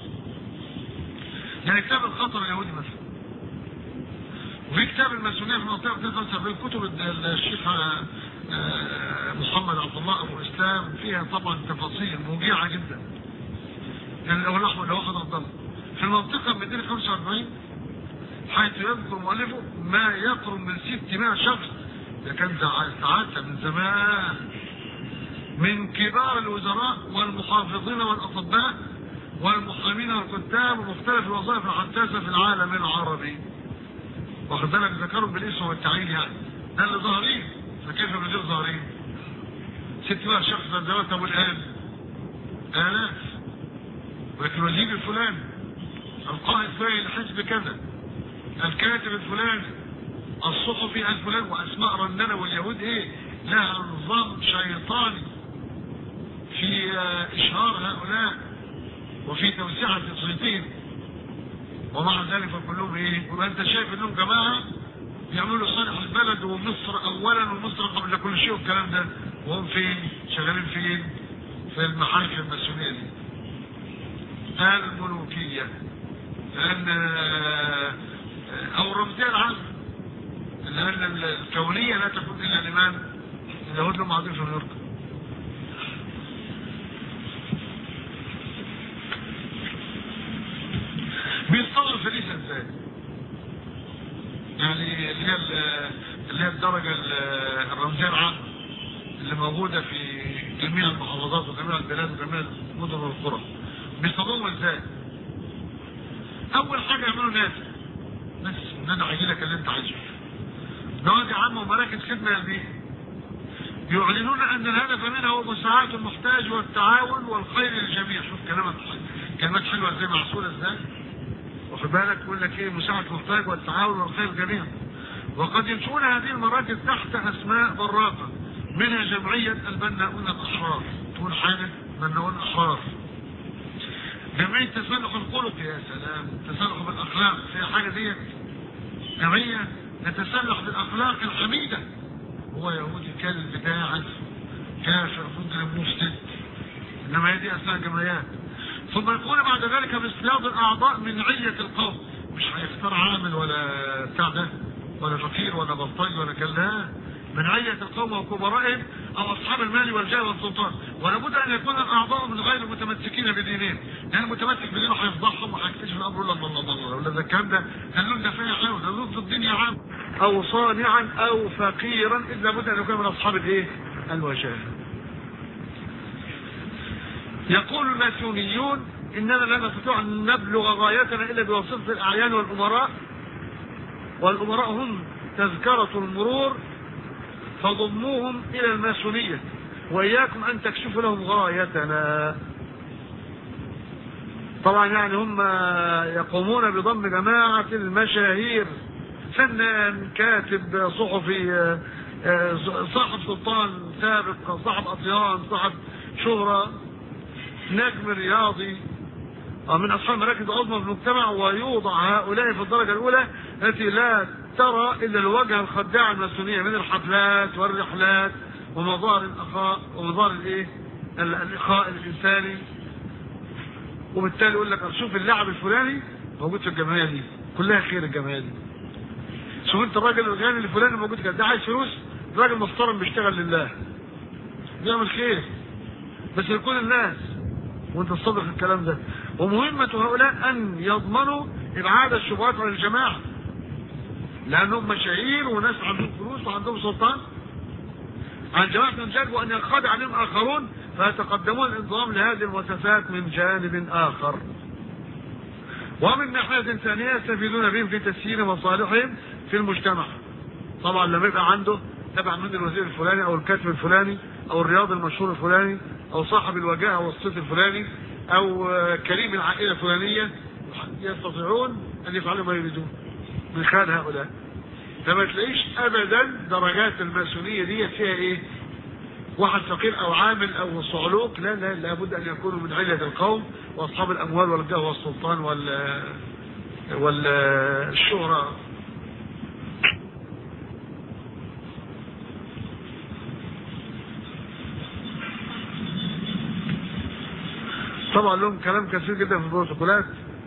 يعني كتاب الخطر اليهودي مثلا وفي كتاب الماسونية في منطقة 73 كتب ال- الشيخ آه، آه، محمد عبد الله أبو إسلام فيها طبعا تفاصيل موجعة جدا يعني لو أحمد لو أحمد عبد الله في المنطقة 245 حيث يذكر مؤلفه ما يقرب من 600 شخص ده كان زع- ساعتها من زمان من كبار الوزراء والمحافظين والأطباء والمحامين والكتاب ومختلف الوظائف الحساسة في العالم العربي واخد بالك ذكرهم بالاسم والتعيين يعني ده اللي ظاهرين فكيف بغير ظاهرين 600 شخص ده زمان طب والآن آلاف ولكن الوزير الفلاني القائد فاعل الحزب كذا الكاتب الفلاني الصحفي الفلاني واسماء رنانه واليهود ايه لها نظام شيطاني في آه، اشهار هؤلاء وفي توسعه صيتهم ومع ذلك كلهم ايه يبقى انت شايف انهم جماعه يعملوا صالح البلد ومصر اولا ومصر قبل كل شيء والكلام ده وهم فين شغالين فين في المحاكم الماسونيه دي الملوكيه لان آه، او الرمزيه العامه لان الكونيه لا تكون الا لمن اليهود لهم عظيم في نيويورك بيصطادوا الفريسه ازاي؟ يعني اللي هي ال- اللي هي الدرجه ال- الرمزيه العامه اللي موجوده في جميع المحافظات وجميع البلاد وجميع المدن والقرى بيصطادوهم ازاي؟ اول حاجه يعملوا نادي بس النادي هيجي لك اللي انت عايزه نوادي عامه ومراكز خدمه للبيئه يعلنون ان الهدف منها هو مساعده المحتاج والتعاون والخير للجميع شوف كلمات كلمات حلوه ازاي معسوله ازاي واخد بالك يقول لك ايه مساعده المحتاج والتعاون والخير للجميع وقد ينشؤون هذه المراكز تحت اسماء براقه منها جمعيه البناؤون الاحرار تقول حاجه بناؤون احرار جمعيه تسلح الخلق يا سلام تسلح بالاخلاق في حاجه ديت جمعيه نتسلح بالاخلاق الحميده هو يهودي كان البداية كافر مجرم مفسد انما هي دي اسماء جمعيات ثم يكون بعد ذلك باصطياد الاعضاء من علية القوم مش هيختار عامل ولا بتاع ده ولا فقير ولا بلطجي ولا كلا من علية القوم وكبرائهم او اصحاب المال والجاه والسلطان ولابد ان يكون الاعضاء من غير المتمسكين بدينهم لان المتمسك بدينه هيفضحهم وهيكتشف الامر الله الله الله الله ولا ده الكلام ده قال ده فيها حاجه ده ضد الدنيا عام او صانعا او فقيرا الا بد ان يكون من اصحاب الايه؟ الوجاهه. يقول الماسونيون اننا لا نستطيع ان نبلغ غايتنا الا بواسطه الاعيان والامراء والامراء هم تذكره المرور فضموهم الى الماسونيه واياكم ان تكشفوا لهم غايتنا طبعا يعني هم يقومون بضم جماعة المشاهير فنان كاتب صحفي صاحب سلطان سابق صاحب أطيان صاحب شهرة نجم رياضي من أصحاب المراكز العظمى في المجتمع ويوضع هؤلاء في الدرجة الأولى التي لا ترى إلا الوجه الخداع الماسونية من الحفلات والرحلات ومظاهر الأخاء ومظاهر الإيه؟ الإخاء الإنساني وبالتالي يقول لك شوف اللاعب الفلاني موجود في الجمعية دي كلها خير الجمعية دي شوف انت الراجل الغني الفلاني موجود كده ده عايز فلوس راجل محترم بيشتغل لله بيعمل خير بس لكل الناس وانت تصدق الكلام ده ومهمة هؤلاء ان يضمنوا ابعاد الشبهات عن الجماعة لانهم مشاهير وناس عندهم فلوس وعندهم سلطان عن جماعة النجاة وان ينخدع عليهم اخرون فيتقدمون الانضمام لهذه المؤسسات من جانب اخر ومن ناحية ثانية يستفيدون بهم في تسيير مصالحهم في المجتمع طبعا لما يبقى عنده تبع من الوزير الفلاني او الكاتب الفلاني او الرياضي المشهور الفلاني او صاحب الوجاهه والصيت الفلاني او كريم العائله الفلانيه يستطيعون ان يفعلوا ما يريدون من خلال هؤلاء فما تلاقيش ابدا درجات الماسونيه دي فيها ايه واحد فقير او عامل او صعلوك لا لا لابد ان يكونوا من علة القوم واصحاب الاموال والجاه والسلطان وال والشهرة طبعا لهم كلام كثير جدا في البروتوكولات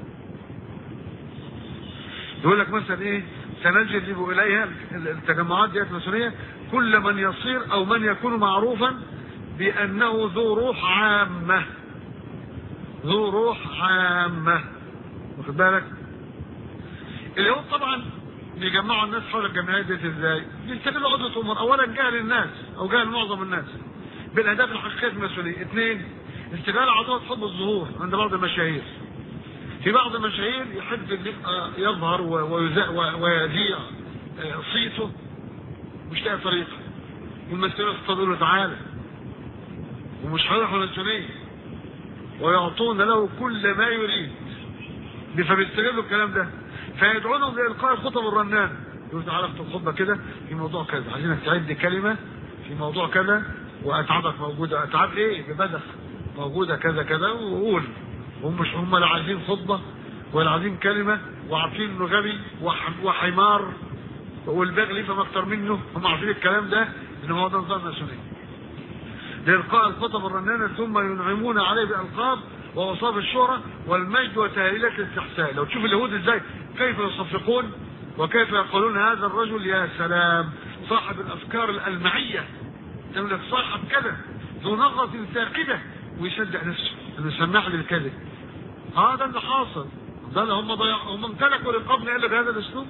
يقول لك مثلا ايه سنجذب اليها التجمعات ديت الماسونيه كل من يصير او من يكون معروفا بانه ذو روح عامه ذو روح عامه واخد بالك اليهود طبعا بيجمعوا الناس حول الجمعيات ديت ازاي؟ بيستغلوا عدة امور، اولا جهل الناس او جهل معظم الناس بالاهداف الحقيقيه الماسونيه، اثنين استغلال عضوات حب الظهور عند بعض المشاهير. في بعض المشاهير يحب ان يبقى يظهر ويذيع صيته مش لاقي طريقه. والمسؤولين يقولوا له تعالى ومش هيروحوا الماسونيه ويعطون له كل ما يريد فبيستغلوا الكلام ده فيدعونهم لإلقاء الخطب الرنان يقول تعالى اكتب خطبة كده في موضوع كذا عايزينك تعد كلمة في موضوع كذا وأتعابك موجودة أتعاب إيه ببدخ موجودة كذا كذا وقول هم مش هم لا عايزين خطبة ولا عايزين كلمة وعارفين إنه غبي وحمار والباغي ليه فما أكتر منه هم عارفين الكلام ده إن هو ده نظام ماسوني لإلقاء الخطب الرنانة ثم ينعمون عليه بألقاب ووصاف الشهرة والمجد وتهليلات الاستحسان لو تشوف اليهود ازاي كيف يصفقون وكيف يقولون هذا الرجل يا سلام صاحب الافكار الالمعية يقول لك صاحب كذا ذو نظرة ثاقبة ويصدق نفسه انه سماح للكذب هذا اللي حاصل ده اللي هم ضيع هم امتلكوا رقابنا الا بهذا الاسلوب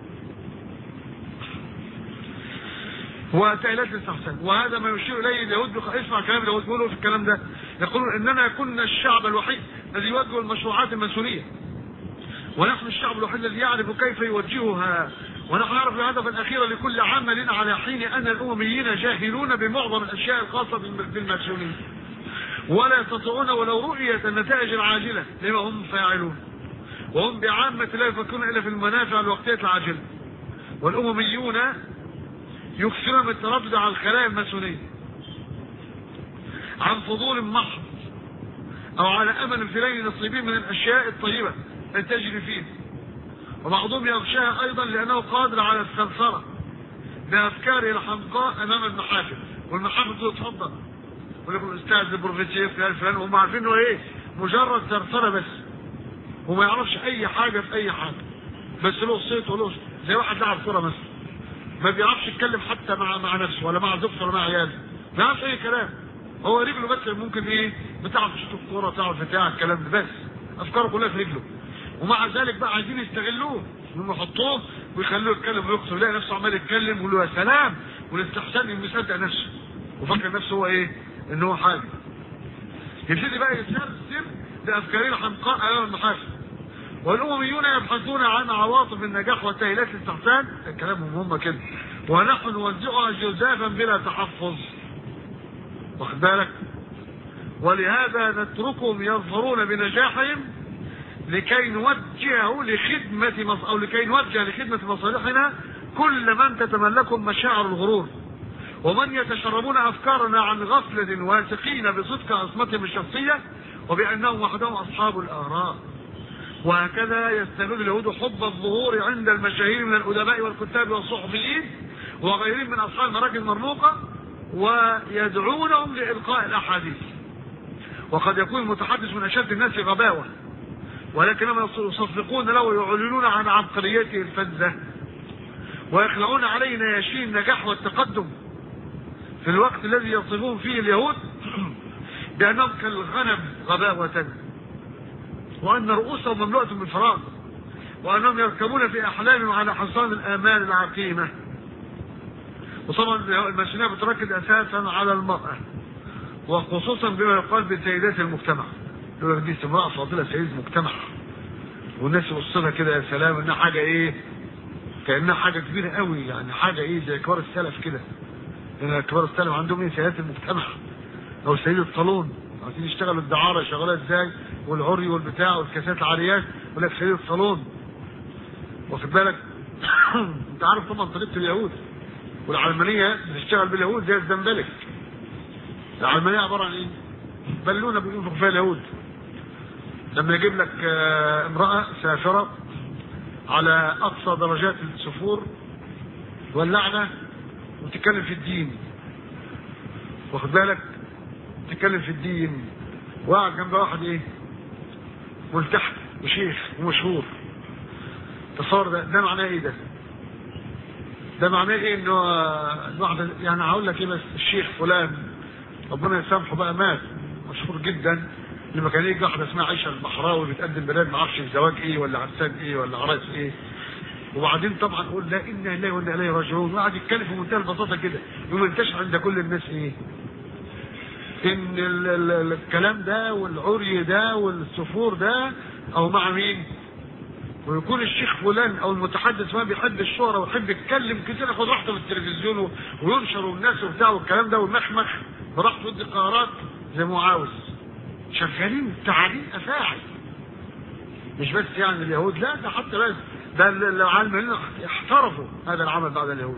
وتأهيلات الاستحسان وهذا ما يشير اليه اليهود بخ... اسمع كلام اليهود بيقولوا في الكلام ده يقولون اننا كنا الشعب الوحيد الذي يوجه المشروعات الماسونيه ونحن الشعب الوحيد الذي يعرف كيف يوجهها ونحن نعرف الهدف الاخير لكل عمل على حين ان الامميين جاهلون بمعظم الاشياء الخاصه بالماسونيه ولا يستطيعون ولو رؤية النتائج العاجلة لما هم فاعلون وهم بعامة لا يفكرون إلا في المنافع الوقتية العاجلة والأمميون يكثرون من التردد على الخلايا الماسونية عن فضول محض أو على أمل في لين نصيبين من الأشياء الطيبة التي تجري فيه وبعضهم يغشاها أيضا لأنه قادر على الثرثرة بأفكاره الحمقاء أمام المحافل والمحافل تقول اتفضل يقول لكم الاستاذ البروفيسور فلان فلان هم عارفين انه ايه مجرد ثرثره بس وما يعرفش اي حاجه في اي حاجه بس له صيت وله زي واحد لاعب كوره مثلا ما بيعرفش يتكلم حتى مع مع نفسه ولا مع زوجته ولا مع عياله ما يعرفش اي كلام هو رجله بس ممكن ايه بتعرف تشوط الكوره تعرف بتاع الكلام ده بس افكاره كلها في رجله ومع ذلك بقى عايزين يستغلوه انهم يحطوه ويخلوه يتكلم ويقصر يلاقي نفسه عمال يتكلم ويقول له يا سلام والاستحسان انه يصدق نفسه وفكر نفسه هو ايه ان هو حاجه يبتدي بقى يسترسم بافكاره الحمقاء امام المحافل والامميون يبحثون عن عواطف النجاح وتأهيلات الاستحسان كلامهم هم كده ونحن نوزعها جزافا بلا تحفظ واخد بالك ولهذا نتركهم يظهرون بنجاحهم لكي نوجهه لخدمة مص... أو لكي نوجه لخدمة مصالحنا كل من تتملكهم مشاعر الغرور ومن يتشربون أفكارنا عن غفلة واثقين بصدق عصمتهم الشخصية وبأنهم وحدهم أصحاب الآراء وهكذا يستغل اليهود حب الظهور عند المشاهير من الأدباء والكتاب والصحفيين وغيرهم من أصحاب المراكز المرموقة ويدعونهم لإلقاء الأحاديث وقد يكون المتحدث من أشد الناس غباوة ولكنهم يصفقون له ويعلنون عن عبقريته الفذة ويخلعون عليه نياشين النجاح والتقدم في الوقت الذي يصفون فيه اليهود بأنهم كالغنم غباوة وأن رؤوسهم مملوءة بالفراغ وأنهم يركبون في أحلامهم على حصان الآمال العقيمة وطبعا الماسونية بتركز أساسا على المرأة وخصوصا بما يقال بسيدات المجتمع يقول لك دي امرأة فاضلة سيدة مجتمع والناس يبص لها كده يا سلام انها حاجة ايه كأنها حاجة كبيرة قوي يعني حاجة ايه زي كبار السلف كده لان كبار السلف عندهم ايه سيدات المجتمع او سيدة صالون عايزين يشتغلوا الدعارة شغالة ازاي والعري والبتاع والكاسات العاريات يقول لك سيدة صالون واخد بالك انت عارف طبعا طريقة اليهود والعلمانية بتشتغل باليهود زي الزنبلك العلمانية عبارة عن ايه؟ بالونة بينفخ فيها اليهود لما يجيب لك آه، امرأة سافرة على أقصى درجات السفور واللعنة وتتكلم في الدين واخد بالك تتكلم في الدين وقعد جنب واحد ايه ملتحي وشيخ ومشهور تصور ده ده معناه ايه ده ده معناه ايه انه آه، الواحد يعني هقول لك ايه بس الشيخ فلان ربنا يسامحه بقى مات مشهور جدا لما كان يجي واحده اسمها عائشه البحراوي بتقدم بلاد ما اعرفش الزواج ايه ولا عرسان ايه ولا عراس ايه وبعدين طبعا يقول لا انا لله وانا اليه راجعون وقعد يتكلم في منتهى البساطه كده يقوم ينتشر عند كل الناس ايه؟ ان ال ال ال الكلام ده والعري ده والسفور ده او مع مين؟ ويكون الشيخ فلان او المتحدث ما بيحب الشهره ويحب يتكلم كتير ياخد راحته في التلفزيون و- وينشر والناس وبتاع والكلام ده والمخمخ براحته يدي قرارات زي ما هو عاوز شغالين تعاليم افاعي مش بس يعني اليهود لا ده حتى بس ده ال- العالمين احترفوا هذا العمل بعد اليهود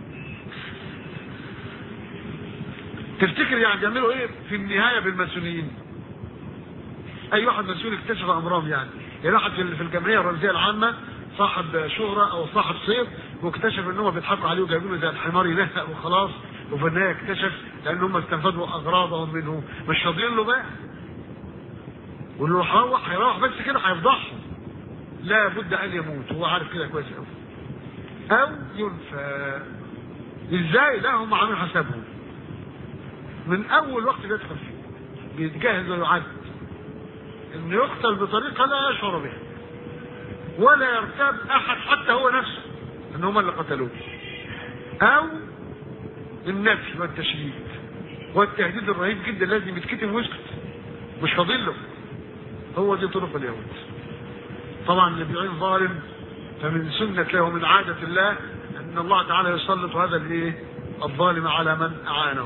تفتكر يعني بيعملوا ايه في النهايه بالماسونيين اي واحد مسؤول اكتشف امرهم يعني يعني واحد في في الجمعيه الرمزيه العامه صاحب شهره او صاحب صيت واكتشف ان هم بيضحكوا عليه وجايبينه زي الحمار ينهق وخلاص وفي النهايه اكتشف لان هم استنفذوا اغراضهم منه مش راضيين له بقى واللي هيروح هيروح بس كده هيفضحهم لا بد ان يموت هو عارف كده كويس قوي او ينفى ازاي لا هم عاملين حسابهم من اول وقت بيدخل فيه بيتجهز ويعد انه يقتل بطريقه لا يشعر بها ولا يرتاب احد حتى هو نفسه ان هم اللي قتلوه او النفي والتشديد والتهديد الرهيب جدا لازم يتكتم ويسكت مش فاضل له هو دي طرق اليهود طبعا اللي بيعين ظالم فمن سنة الله ومن عادة الله ان الله تعالى يسلط هذا الايه الظالم على من اعانه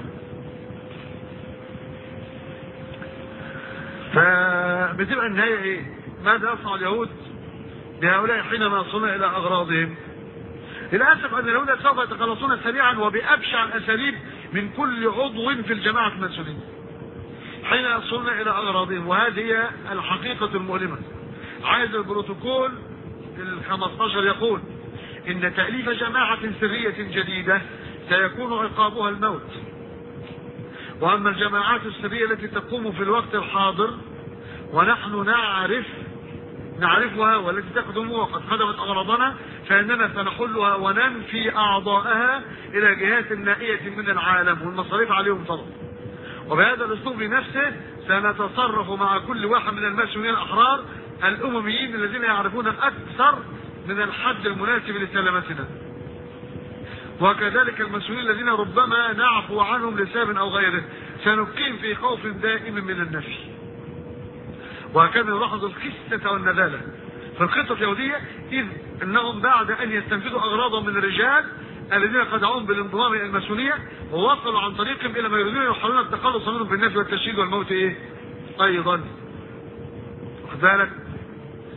فبتبقى النهاية ايه ماذا يصنع اليهود بهؤلاء حينما يصلون الى اغراضهم للاسف ان اليهود سوف يتخلصون سريعا وبابشع الاساليب من كل عضو في الجماعه المسؤولين حين يصلون الى اغراضهم وهذه هي الحقيقه المؤلمه عايز البروتوكول ال 15 يقول ان تاليف جماعه سريه جديده سيكون عقابها الموت واما الجماعات السريه التي تقوم في الوقت الحاضر ونحن نعرف نعرفها والتي تخدم وقد خدمت اغراضنا فاننا سنحلها وننفي اعضاءها الى جهات نائيه من العالم والمصاريف عليهم طبعا وبهذا الاسلوب نفسه سنتصرف مع كل واحد من المسؤولين الاحرار الامميين الذين يعرفون اكثر من الحد المناسب لسلامتنا وكذلك المسؤولين الذين ربما نعفو عنهم لسبب او غيره سنقيم في خوف دائم من النفي وهكذا نلاحظ الخسة والنذالة في الخطة اليهودية إذ أنهم بعد أن يستنفذوا أغراضهم من الرجال الذين خدعوهم بالانضمام إلى الماسونية ووصلوا عن طريقهم إلى ما يريدون يحاولون التخلص منهم بالنفي والتشديد والموت إيه؟ أيضا واخد بالك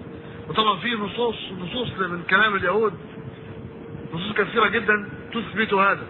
وطبعا في نصوص نصوص من كلام اليهود نصوص كثيرة جدا تثبت هذا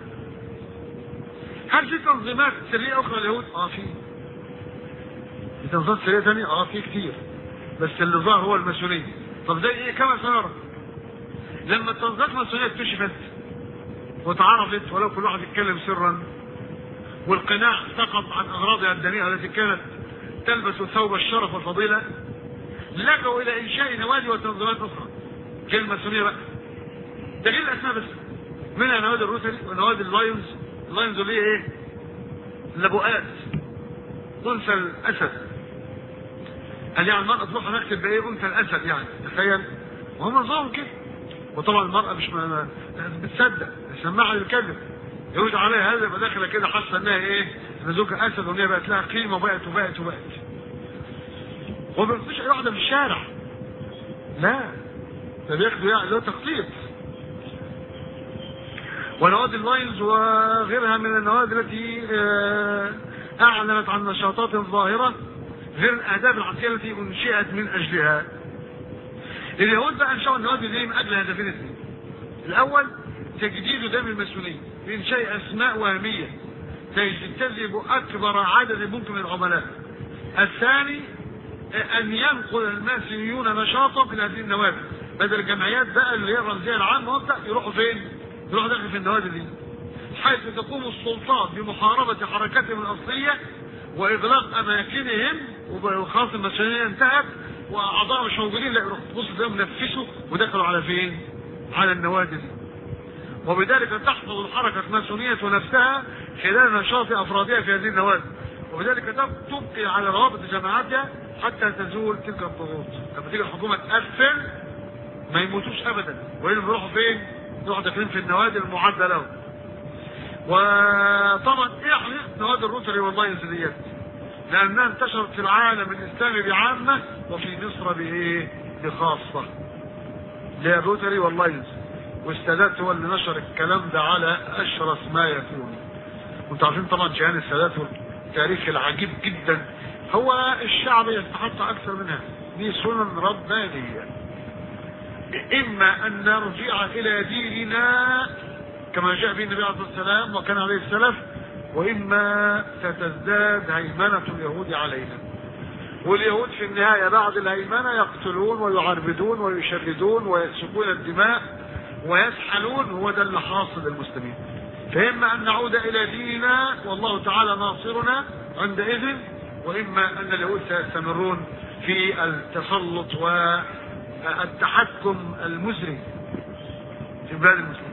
هل في تنظيمات سرية أخرى اليهود؟ اه في في تنظيمات سرية ثانية؟ اه في كتير بس اللي ظهر هو الماسونية طب زي ايه كما سنرى لما التنظيمات الماسونية اكتشفت وتعرفت ولو كل واحد يتكلم سرا والقناع سقط عن اغراضها الدنيئة التي كانت تلبس ثوب الشرف والفضيلة لجوا الى انشاء نوادي وتنظيمات اخرى غير الماسونية بقى ده غير الاسماء بس منها نوادي الروتري ونوادي اللايونز اللايونز اللي هي ايه اللبؤات انثى الاسد قال يعني المرأة تروح نكتب بايه انثى الاسد يعني تخيل وهم نظام كده وطبعا المرأة مش ما ما- بتصدق سماعة للكذب يرد عليها هذا يبقى داخله كده حاسه انها ايه ان زوجها اسد وان هي بقت لها قيمه وبقت وبقت وبقت وما بياخدوش اي واحده في الشارع لا ده بياخدوا يعني له تخطيط ونوادي اللاينز وغيرها من النوادي التي آه، اعلنت عن نشاطات ظاهره غير الاهداف العسكريه التي انشئت من اجلها اليهود بقى انشأوا النوادي دي من اجل هدفين اثنين الاول تجديد دم الماسونيه بانشاء اسماء وهميه تجذب اكبر عدد ممكن من العملاء الثاني ان ينقل الماسونيون نشاطهم في هذه النوادي بدل الجمعيات بقى اللي هي الرمزيه العامه وبتاع يروحوا فين؟ يروحوا داخل في النوادي دي حيث تقوم السلطات بمحاربه حركاتهم الاصليه واغلاق اماكنهم وخلاص الماسونيه انتهت واعضاء مش موجودين لا يروحوا تبص تلاقيهم نفسوا ودخلوا على فين؟ على النوادي دي وبذلك تحفظ الحركة الماسونية نفسها خلال نشاط أفرادها في هذه النوادي وبذلك تب- تبقي على روابط جماعاتها حتى تزول تلك الضغوط لما تيجي الحكومة تقفل ما يموتوش أبدا وإلا بيروحوا فين؟ يروحوا داخلين في النوادي المعدة لهم وطبعا يعني نوادي الروتري واللاينز ديت لأنها انتشرت في العالم الإسلامي بعامة وفي مصر بإيه؟ بخاصة اللي هي الروتري واللاينز والسادات هو اللي نشر الكلام ده على اشرس ما يكون وانتوا عارفين طبعا شهان السادات والتاريخ العجيب جدا هو الشعب يستحق اكثر منها دي سنن ربانيه اما ان نرجع الى ديننا كما جاء به النبي عليه الصلاه والسلام وكان عليه السلف واما ستزداد هيمنه اليهود علينا واليهود في النهايه بعد الهيمنه يقتلون ويعربدون ويشردون ويسفكون الدماء ويسحلون هو ده اللي حاصل للمسلمين فإما أن نعود إلى ديننا والله تعالى ناصرنا عندئذ وإما أن اليهود سيستمرون في التسلط والتحكم المزري في بلاد المسلمين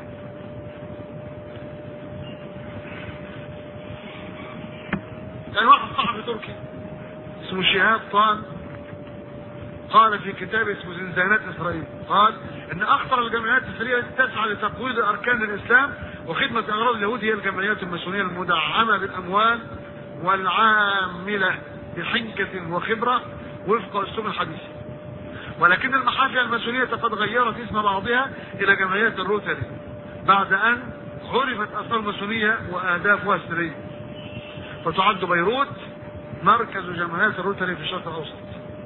كان واحد صحفي تركي اسمه شهاب طان قال في كتاب اسمه زنزانات اسرائيل قال ان اخطر الجمعيات الاسرائيليه تسعى لتقويض اركان الاسلام وخدمه اغراض اليهود هي الجمعيات الماسونيه المدعمه بالاموال والعامله بحنكه وخبره وفق اسلوب الحديث ولكن المحافل الماسونيه قد غيرت اسم بعضها الى جمعيات الروتري بعد ان عرفت اثار الماسونيه واهدافها السريه فتعد بيروت مركز جمعيات الروتري في الشرق الاوسط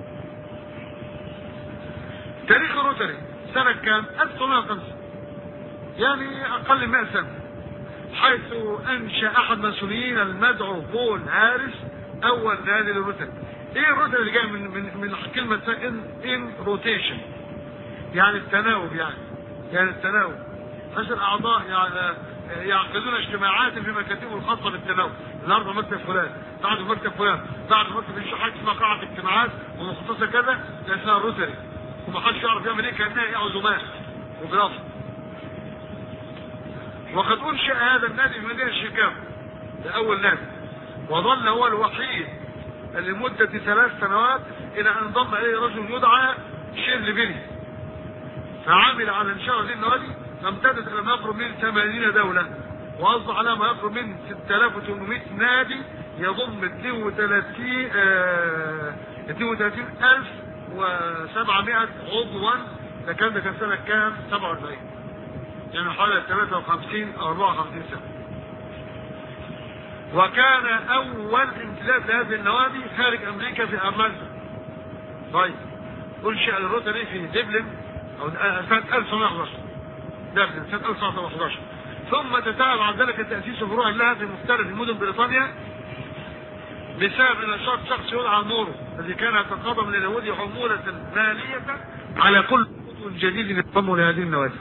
تاريخ الروتري سنة كام؟ 1905 يعني أقل من 100 سنة حيث أنشأ أحد المسؤولين المدعو بول هاريس أول نادي للروتري إيه الروتري اللي جاي من من من كلمة إن إن روتيشن يعني التناوب يعني يعني التناوب حيث الأعضاء يعني يعقدون اجتماعات في مكاتبهم الخاصة بالتناوب النهارده مكتب فلان بعد مكتب فلان بعد مكتب في حاجة اسمها قاعة اجتماعات ومخصصة كذا ده اسمها الروتري ومحدش يعرف يعمل ايه كانها ايه عزومات وجرافه وقد انشا هذا النادي في مدينه شيكاغو ده اول نادي وظل هو الوحيد لمده ثلاث سنوات الى ان انضم اليه رجل يدعى شيرلي بيلي فعمل على انشاء هذه النوادي فامتدت الى ما يقرب من 80 دوله واصبح على ما يقرب من 6800 نادي يضم 32 آه 32000 و700 عضوا ده كان ده كان سنة كام؟ 47 يعني حوالي 53 أو 54 سنة وكان أول امتداد لهذه النوادي خارج أمريكا في أمريكا طيب انشئ الروتري في دبلن او آه، سنه 1911 دبلن سنه 1911 ثم تتابع بعد ذلك تاسيس فروع لها في مختلف مدن بريطانيا بسبب نشاط شخص يدعى مورو الذي كان يتقاضى من اليهود حمولة مالية على كل عضو جديد ينضم لهذه النوادي.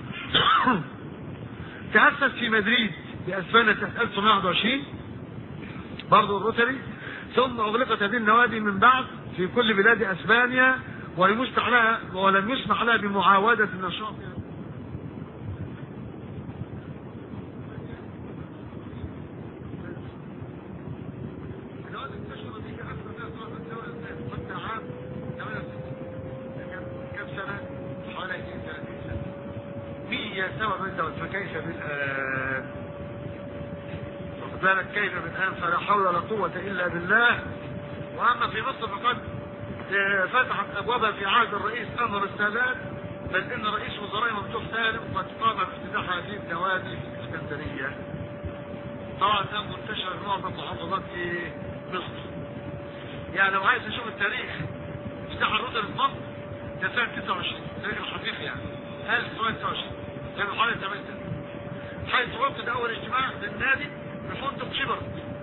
تأسس في مدريد في اسبانيا سنة 1921 برضه الروتري ثم اغلقت هذه النوادي من بعد في كل بلاد اسبانيا ولم يسمح لها ولم يسمح لها بمعاودة النشاط النوادي انتشرت في أكثر من دولة الدولة حتى عام 68 كم سنة؟ حوالي 30 سنة 147 دولة فكيف بالآن؟ واخد بالك كيف بالآن فلا حول ولا قوة إلا بالله وأما في مصر فقد آه، فتحت أبوابها في عهد الرئيس أنور السادات بل إن رئيس وزراء ممدوح سالم قد قام بافتتاح هذه النوادي في الإسكندرية طبعا ده منتشر في معظم محافظات في مصر يعني لو عايز تشوف التاريخ افتتاح الروتر في مصر ده سنة 29 تاريخ الحقيقي يعني 1929 كان حوالي 8 سنة حيث عقد أول اجتماع للنادي بفندق شبر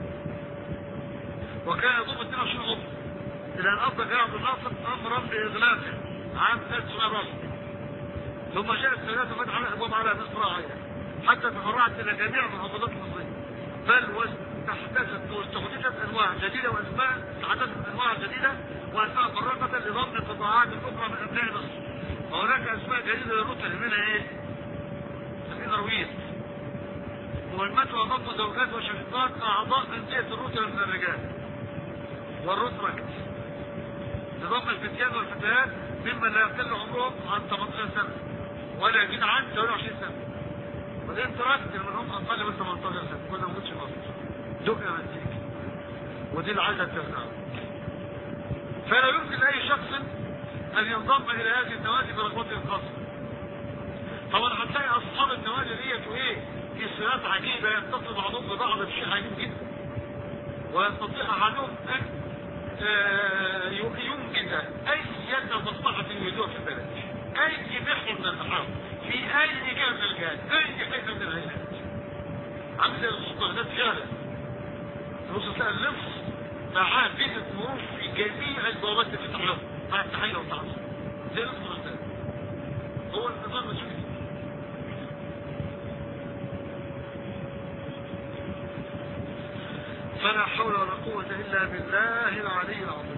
وكان يضم 22 عضو إلى أن أصدر جماعة الناصر أمرا بإغلاقه عام 1904 ثم جاء السادات وفتح على أبواب على مصراعية حتى تفرعت إلى جميع المحافظات المصرية بل واستحدثت واستحدثت أنواع جديدة وأسماء استحدثت أنواع جديدة وأسماء فرقة لضم قطاعات أخرى من أبناء مصر وهناك أسماء جديدة للرتل منها إيه؟ الإنرويز مهمتها ضم زوجات وشقيقات أعضاء أندية الرتل من الرجال والرتركت لضم الفتيان والفتيات ممن لا يقل عمرهم عن 18 سنة ولا يزيد عن 28 سنة والانتراكت اللي منهم أقل من 18 سنة كنا موجودش في مصر دقة منتيك ودي اللي عايزة ترجع فلا يمكن لأي شخص أن ينضم إلى هذه النوادي برغبته الخاصة طبعا هتلاقي أصحاب النوادي ديت وإيه في صلات عجيبة يتصل بعضهم ببعض بشيء عجيب جدا ويستطيع أحدهم أن آه، ينجز أي سياسة مصلحة يريدها في البلد أي نحو من الأحرام في أي جهة من الجهات أي حته من الهيئات عامل زي السلطانات فعلا تبص تلاقي اللص معاه فيزة مرور في جميع البوابات اللي تفتح له مع التحية والتعظيم زي السلطانات هو النظام السوري فلا حول ولا قوة إلا بالله العلي العظيم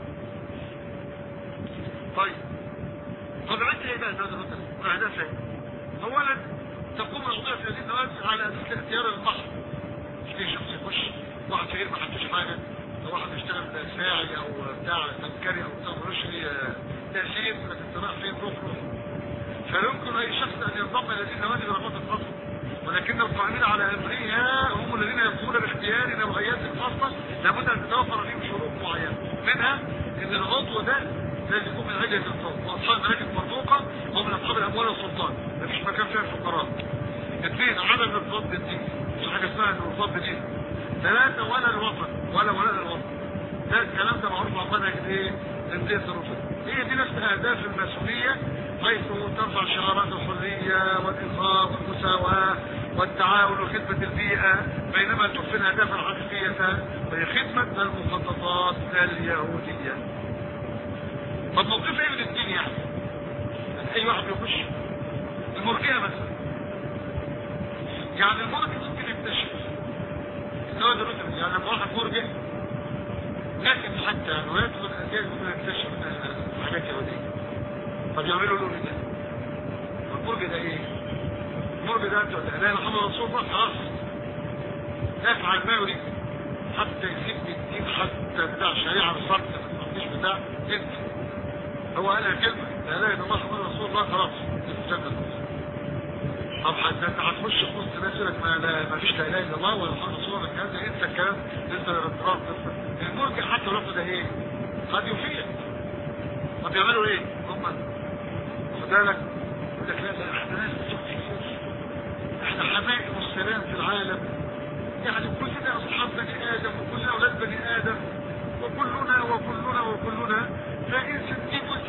طيب طبيعتها ايه بقى النادي الوطني واهدافها ايه اولا تقوم الوظيفه في هذه النوادي على اساس اختيار المحض مش في شخص يخش واحد فقير ما حدش حاجه او واحد يشتغل ساعي او بتاع تذكري او بتاع ملوش ليه تاثير لكن تراح فين روح روح فلا يمكن اي شخص ان ينضم الى هذه النوادي برغبات الخاصه ولكن القائمين على امرها هم الذين يقومون باختيار نوعيات الخاصه لابد ان تتوفر فيهم شروط معينه منها ان العضو ده لازم يكون من عدة الصوت واصحاب المراكز المرزوقه هم من اصحاب الاموال والسلطان مفيش مكان فيها الفقراء اثنين عدم الارتباط بالدين مش حاجه اسمها الارتباط بالدين ثلاثه ولا الوطن ولا ولاء الوطن ده الكلام ده معروف عن منهج ايه؟ تنزيه الرسل هي دي نفس اهداف المسؤوليه حيث ترفع شعارات الحريه والانصاف والمساواه والتعاون وخدمة البيئة بينما تخفي الأهداف الحقيقية وهي خدمة المخططات اليهودية. طب موقف ايه من الدين يعني؟ يعني اي واحد يخش المرجئة مثلا يعني المرجئ ممكن يكتشف النواد الرسل يعني لما واحد مرجئ لكن حتى الولايات والأندية ممكن يكتشف حاجات يهودية طب يعملوا له ايه ده؟ والمرجئ ده ايه؟ المرجئ ده انت لا محمد رسول الله خلاص يفعل ما يريد حتى يسيب الدين حتى بتاع شريعة بالظبط مفيش بتاع انت هو قالها كلمة لا اله الا الله محمد رسول الله خلاص الجنة طب حتى انت هتخش في وسط ناس يقول لك ما, لا ما فيش لا اله الا الله ولا محمد رسول الله الكلام ده انسى الكلام انسى الاضطراب انسى المرجع حتى لو ده ايه؟ قد يفيد طب يعملوا ايه؟ هم خد بالك يقول لك لا لا احنا ناس احنا حمائم السلام في العالم يعني كلنا اصحاب بني ادم وكلنا اولاد بني ادم وكلنا وكلنا وكلنا فإن ستين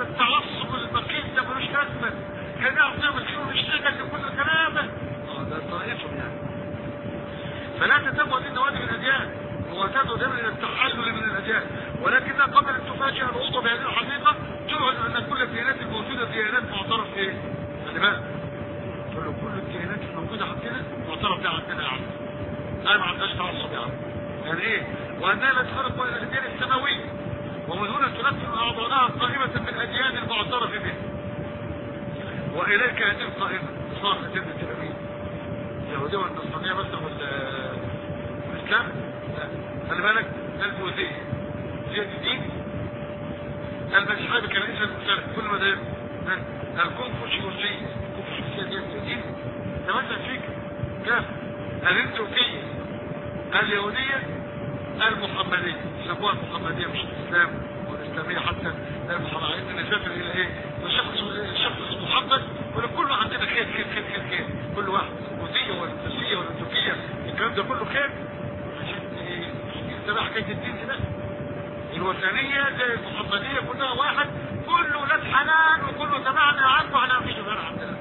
التعصب البقيت ده ملوش لازمه كان يعطيهم الخير ويشتغل لكل الكلام ده اه ده طائفهم يعني فلا تتبع دين نوادي من الاديان وتدعو دائما الى التحلل من الاديان ولكنها قبل ان تفاجئ العضو بهذه الحقيقه تعلن ان كل الديانات الموجوده ديانات معترف ايه؟ خلي بالك تقول له كل الديانات الموجوده عندنا معترف بها عندنا يا عم انا ما عندناش تعصب يا عم يعني ايه؟ وانها لا تفرق بين الاديان السماويه ومن هنا تنفذ اعضاءها قائمه بالاديان المعترف بها واليك هذه القائمه صار ادله الامين اليهوديه والنصرانيه مثلا والاسلام لا خلي بالك البوذيه زيادة الدين المسيحية بكنائسة المختلفة كل ما ده الكونفوشيوسية الكونفوشيوسية دي الدين ده مثلا فكر كاف الهندوكية اليهودية المحمدية يسموها المحمدية مش الإسلام والإسلامية حتى لا المحمدية نسافر إلى إيه؟ الشخص الشخص محمد ولا كله عندنا خير خير خير خير خير كل واحد البوذية والمسيحية والهندوكية الكلام ده كله خير عشان إيه؟ ده حكاية الدين ده الوثنية زي المحمدية كلها واحد كله ولاد حلال وكله تبعنا عنه احنا مفيش غير عندنا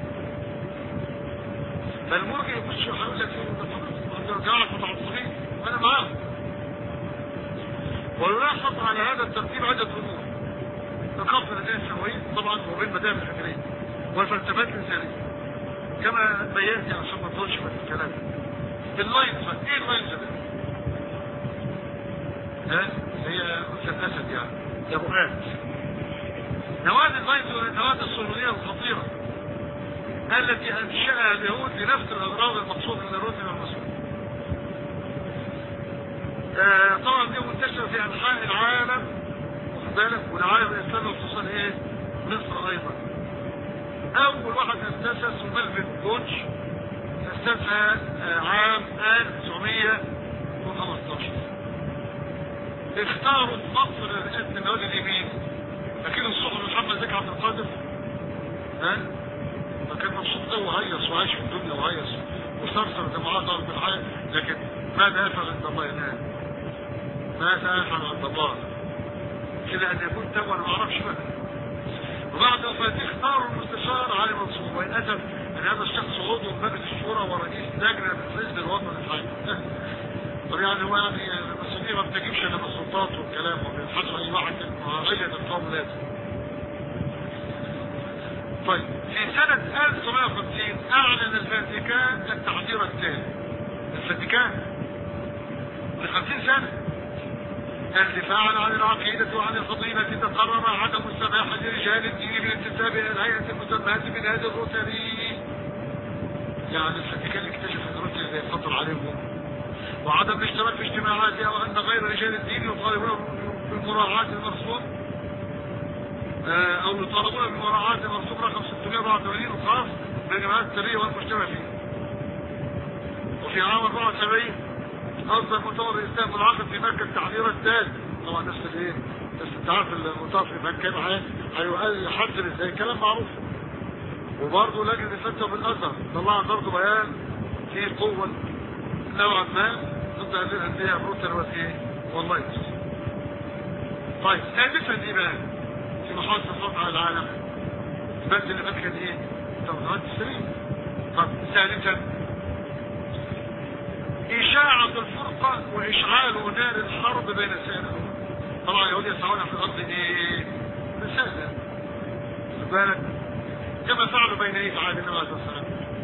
فالمرجع يخش وهيقول لك ايه جماعة متعصبين وانا معاهم ويلاحظ على هذا الترتيب عدة امور ثقافة الاديان السماوية طبعا وبين مذاهب الفكرية والفلسفات الانسانية كما بينت يعني عشان ما نطولش في الكلام اللاينز ايه اللاينز ده؟ ها هي أنثى الأسد يعني يبقات نوادي البيت والنوادي الصهيونية الخطيرة التي أنشأها اليهود لنفس الأغراض المقصودة من الرسل والمسؤول آه طبعا دي منتشرة في أنحاء العالم واخد بالك والعالم الإسلامي خصوصا إيه مصر أيضا أول واحد أسسها ملفن كوتش أسسها آه عام 1915 اختاروا مصر لرئاسة النوادي اليمين لكن الصحر محمد زكي عبد القادر ها فكان مبسوط قوي وهيص وعايش في الدنيا وهيص وصرصر جماعات ضرب الحياة لكن ماذا يفعل عند الله ينام ماذا يفعل عند الله كده ان يكون تبع انا ما اعرفش بقى وبعد وفاته اختاروا المستشار علي منصور وللاسف ان هذا الشخص عضو مجلس الشورى ورئيس لجنه حزب الوطن الحي طب يعني هو يعني المسؤوليه ما بتجيبش الا بالسلطات والكلام وبيلحقوا اي واحد معالجه القوم لازم طيب في سنة 1950 اعلن الفاتيكان التحذير التالي الفاتيكان ل 50 سنة الدفاع عن العقيدة وعن الفضيلة تقرر عدم السماح لرجال الدين بالانتساب الى الهيئة المسماة بنادي الروتري يعني الفاتيكان اكتشف ان الروتري ده خطر عليهم وعدم الاشتراك في اجتماعاتها وان غير رجال الدين يطالبون بمراعاة المرسوم او يطالبون بمراعاة المرسوم رقم 684 الخاص بالجماعات السرية والمجتمع فيه وفي عام 74 اصدر مؤتمر الاسلام العقد في مكة التحذير الثالث طبعا نفس الايه بس انت عارف المؤتمر في مكة هيحذر ازاي كلام معروف وبرضه لجنة الفتوى بالازهر طلعت برضه بيان فيه قوة نوعا ما ضد هذه الانديه الروتر والايه واللايت طيب سادسا دي بقى في محاولة السلطة على العالم بس اللي فات كان ايه؟ التنظيمات السرية طب ثالثا إشاعة الفرقة وإشعال نار الحرب بين سائر الأمم طبعا اليهود يسعون في الأرض إيه؟ رسالة خد بالك كما فعلوا بين إيه عهد النبي عليه الصلاة والسلام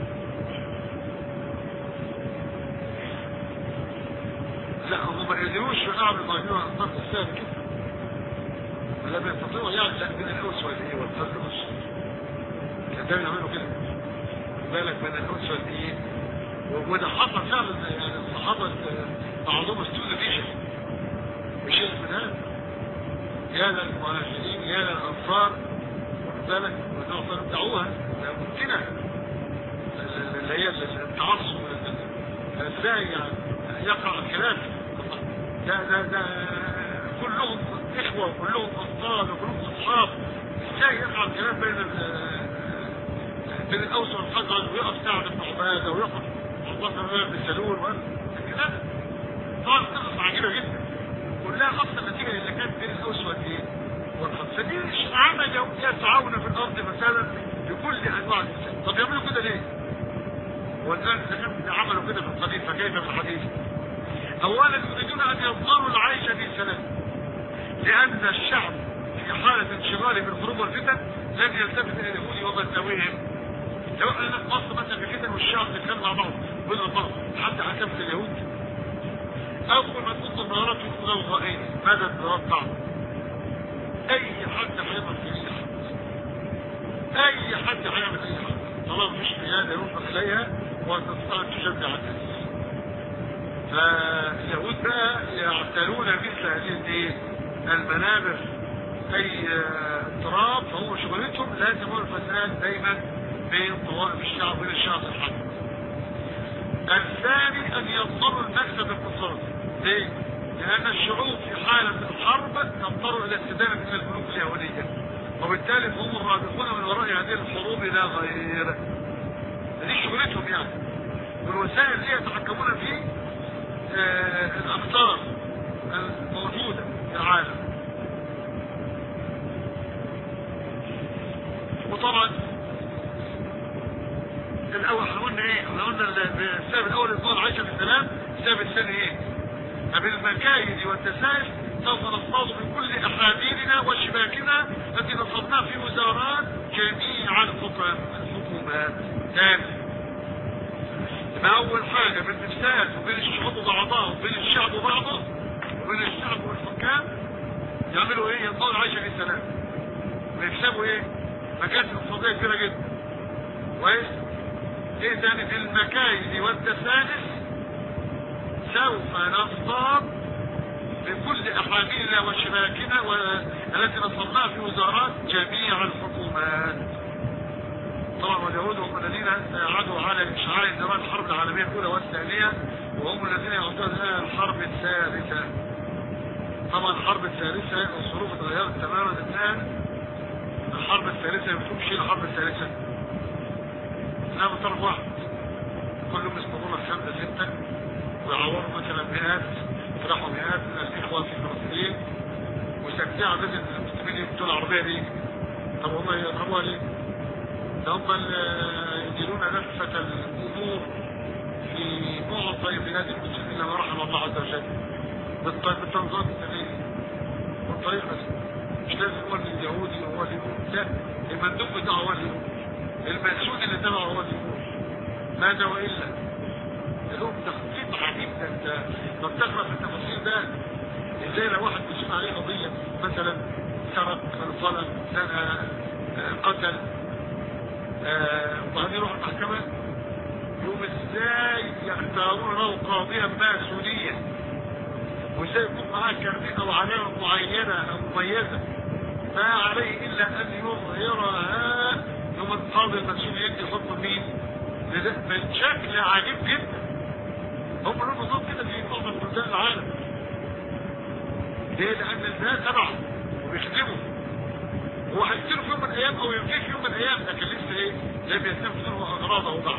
لا هم ما يقدروش يقعوا المهاجرين على الطرف الثاني كده ولا بيستطيعوا يعلق بين الأوس والإيه والطرف الأوس كان دايما يعملوا كده بالك بين الأوس والإيه وده حصل فعلا يعني الصحابة بعضهم استودوا فيه وشيء من هذا يا للمهاجرين يا للأنصار واخد بالك والأنصار دعوها ممكنة اللي هي التعصب ازاي يعني يقع الخلاف ده ده ده كلهم اخوة وكلهم اصحاب وكلهم اصحاب ازاي يقع الخلاف بين بين الاوس والخزرج ويقف سعد بن عباده ويقف عباس بن سلول كده طبعا قصص عجيبه جدا كلها اصلا نتيجه اللي كانت بين الاوس والايه والخزرج فدي عملوا يسعون في الارض فسادا بكل انواع الفساد طب يعملوا كده ليه؟ والان اذا كان عملوا كده في القديم فكيف في الحديث؟ اولا يريدون ان يضمنوا العيش في سلام لان الشعب في حاله انشغاله بالحروب والفتن لن يلتفت الى اليهود ومزاويهم لو احنا في مصر مثلا في فتن والشعب بيتكلم مع بعض بيضرب بعض حد حكمت اليهود اول ما تنط النهارات يقولوا له غائين ماذا تتوقع؟ اي حد هيعمل في اي حد اي حد هيعمل اي حد طالما مفيش قياده ينفق اليها وتستطيع ان تشجع الناس فاليهود بقى يعتلون مثل هذه الايه؟ المنابر اي اضطراب فهو شغلتهم لازم هو الفساد دايما بين طوائف الشعب وبين الشعب الحق الثاني ان يضطروا المكسب الاقتصادي ليه؟ لان الشعوب في حاله من الحرب تضطر الى استدانه من البنوك اليهوديه وبالتالي هم الرابطون من وراء هذه الحروب لا غير دي شغلتهم يعني والوسائل اللي يتحكمون في آه الاقطار الموجوده في العالم وطبعا الاول احنا قلنا ايه؟ احنا قلنا السبب الاول اطلاق عيشه في السلام السبب الثاني ايه؟ بالمكايد والتساهل سوف نصطاد من كل احاديثنا وشباكنا التي نصبناها في وزارات جميع الحكومات ثاني يبقى اول حاجه بالافساد وبين الشعوب وبعضها وبين الشعب وبعضه وبين الشعب والحكام يعملوا ايه؟ ينطلوا العيشه في السلام ويكسبوا ايه؟ مكاسب اقتصاديه كبيره جدا كويس؟ ايه تاني في المكايد والتسانس سوف نصطاد بكل احاملنا وشباكنا والتي نصبناها في وزارات جميع الحكومات طبعا واليهود هم الذين عادوا على اشعاع انذارات الحرب العالميه الاولى والثانيه وهم الذين يعدون الان الحرب الثالثه طبعا الحرب الثالثه الظروف اتغيرت تماما الان الحرب الثالثه ما بتقومش الحرب الثالثه انها من طرف واحد كلهم يسقطون خمسه سته ويعوروا مثلا مئات يطرحوا مئات من الاخوه في فلسطين وسكتها عدد المسلمين يقتلوا العربيه دي طب هم يضربوها ليه؟ ده هم يديرون نفسة الامور في معظم بلاد المسلمين لما رحم الله عز وجل بالتنظيم السليم والطريق بس مش لازم هو اليهودي هو اللي يقول لا المندوب بتاعه هو اللي يقول المسؤول اللي تبعه هو اللي يقول ماذا والا لهم تخطيط عجيب ده انت لما بتقرا في التفاصيل ده ازاي لو واحد مسؤول عليه قضيه مثلا سرق ظلم زنى قتل وبعدين يروح المحكمه يقوم ازاي يختارون له قاضيا ماسونيا وازاي يكون معاه كارنيه او علامه معينه او مميزه ما عليه الا ان يظهرها يوم القاضي المسؤول يدي حكم مين؟ بشكل عجيب جدا هم لهم نظام كده في معظم بلدان العالم ليه؟ لان الناس تبعه وبيخدمه هو هيصير في يوم من الايام او ينفيه في يوم من الايام لكن لسه ايه؟ لم يستنفذوا اغراضه بعد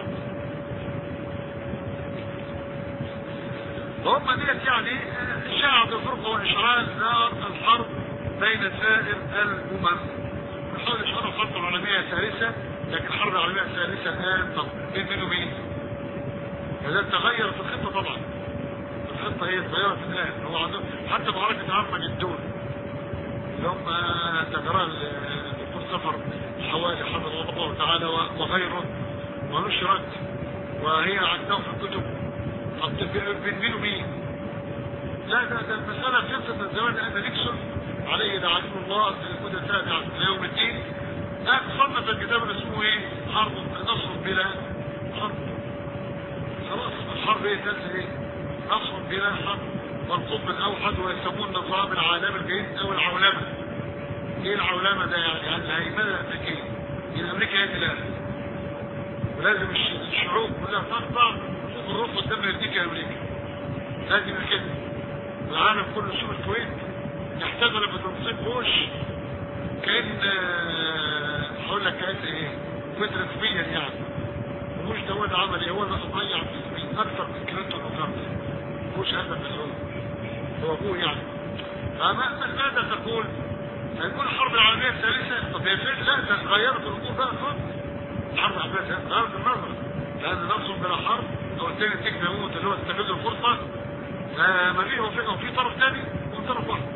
وهم ديت يعني شعب الفرقه واشعال نار الحرب بين سائر الامم بيحاول يشعروا الحرب العالميه الثالثه لكن الحرب العالميه الثالثه الان طب مين مين ومين؟ فده تغير في الخطه طبعا الخطه هي اتغيرت الان هو عندهم حتى معركه عرمجدون اللي هم ذكرها الدكتور سفر حوالي حفظه الله تعالى وغيره ونشرت وهي عندهم في الكتب بين مين ومين لا ده ده المسألة خلصت من زمان لأن نيكسون عليه لعنه الله المدة التابعة ليوم الدين ده صنف الكتاب اللي اسمه ايه؟ حرب نصر بلا حرب خلاص الحرب ايه تنسى ايه؟ نصر بلا حرب والقطب الاوحد ويسمون نظام العالم الجديد او العولمه ايه العولمه ده يعني الهيمنه الامريكيه الامريكا هي الاله ولازم الشعوب كلها تخضع شوف الروح قدام يديك يا امريكا لازم كده العالم كله شوف الكويت يحتضن بتنصيب بوش كان هقول لك كان ايه كويت رسميا يعني ومش ده هو اللي عمل ايه هو اللي ضيع في اكثر من كلينتون وخمسه بوش هذا مسؤول هو ابوه يعني فماذا تقول هنقول الحرب العالميه الثالثه طب هي فين لا ده اتغيرت الامور بقى خالص الحرب العالميه الثالثه غيرت النظر لان نفسهم بلا حرب او الثاني تيجي يموت اللي هو استغل الفرصه آه ما فيه وفي وفي طرف ثاني وطرف واحد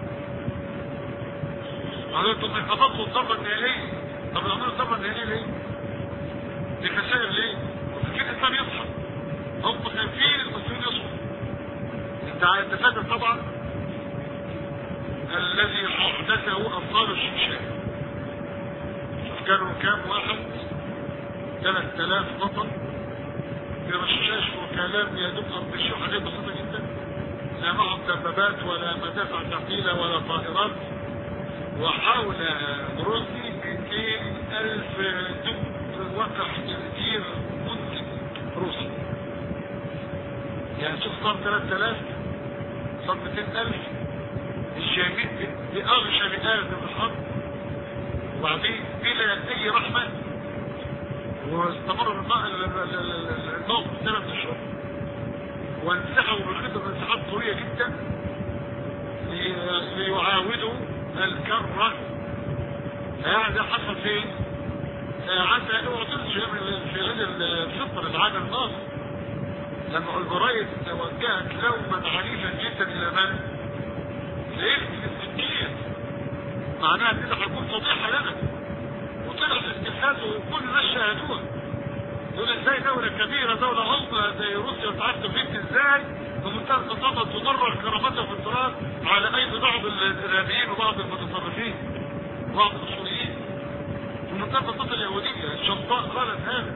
قالوا انتم انقضضوا الضربه النهائيه طب العملوا الضربه النهائيه ليه؟ دي خسائر ليه؟ وفي الاسلام يصحى هم خايفين المسلمين يصحوا انت انت فاكر طبعا الذي احدثه ابطال الشمشان شوف كانوا كام واحد 3000 بطل برشاش وكلام يدوب بشيء حاجات بسيطه جدا لا معهم دبابات ولا مدافع ثقيله ولا طائرات وحول روسي 200 ألف دب وقع كثير منتج روسي يعني شوف صار 3000 صار 200 ألف الجميع بأغشى مئات من الحرب وبعدين بلا أي رحمة واستمر الموقف ثلاث أشهر وانسحبوا بالخطة انسحاب قوية جدا ليعاودوا الكرة يعني ده حصل فين؟ عسى اوعى تنسوا في عيد الفطر العام الماضي لما الجرايد توجهت لوما عنيفا جدا الى من؟ لإخوة السكين معناها كده هيكون فضيحة لنا وطلع الاستفهاد وكل الناس شاهدوها يقول ازاي دولة كبيرة دولة عظمى زي روسيا تعرف بنت ازاي بمنتهى البساطة تمرر كرامتها في التراث على ايدي بعض الارهابيين وبعض المتصرفين وبعض الاصوليين بمنتهى البساطة اليهودية الشمطاء قالت هذا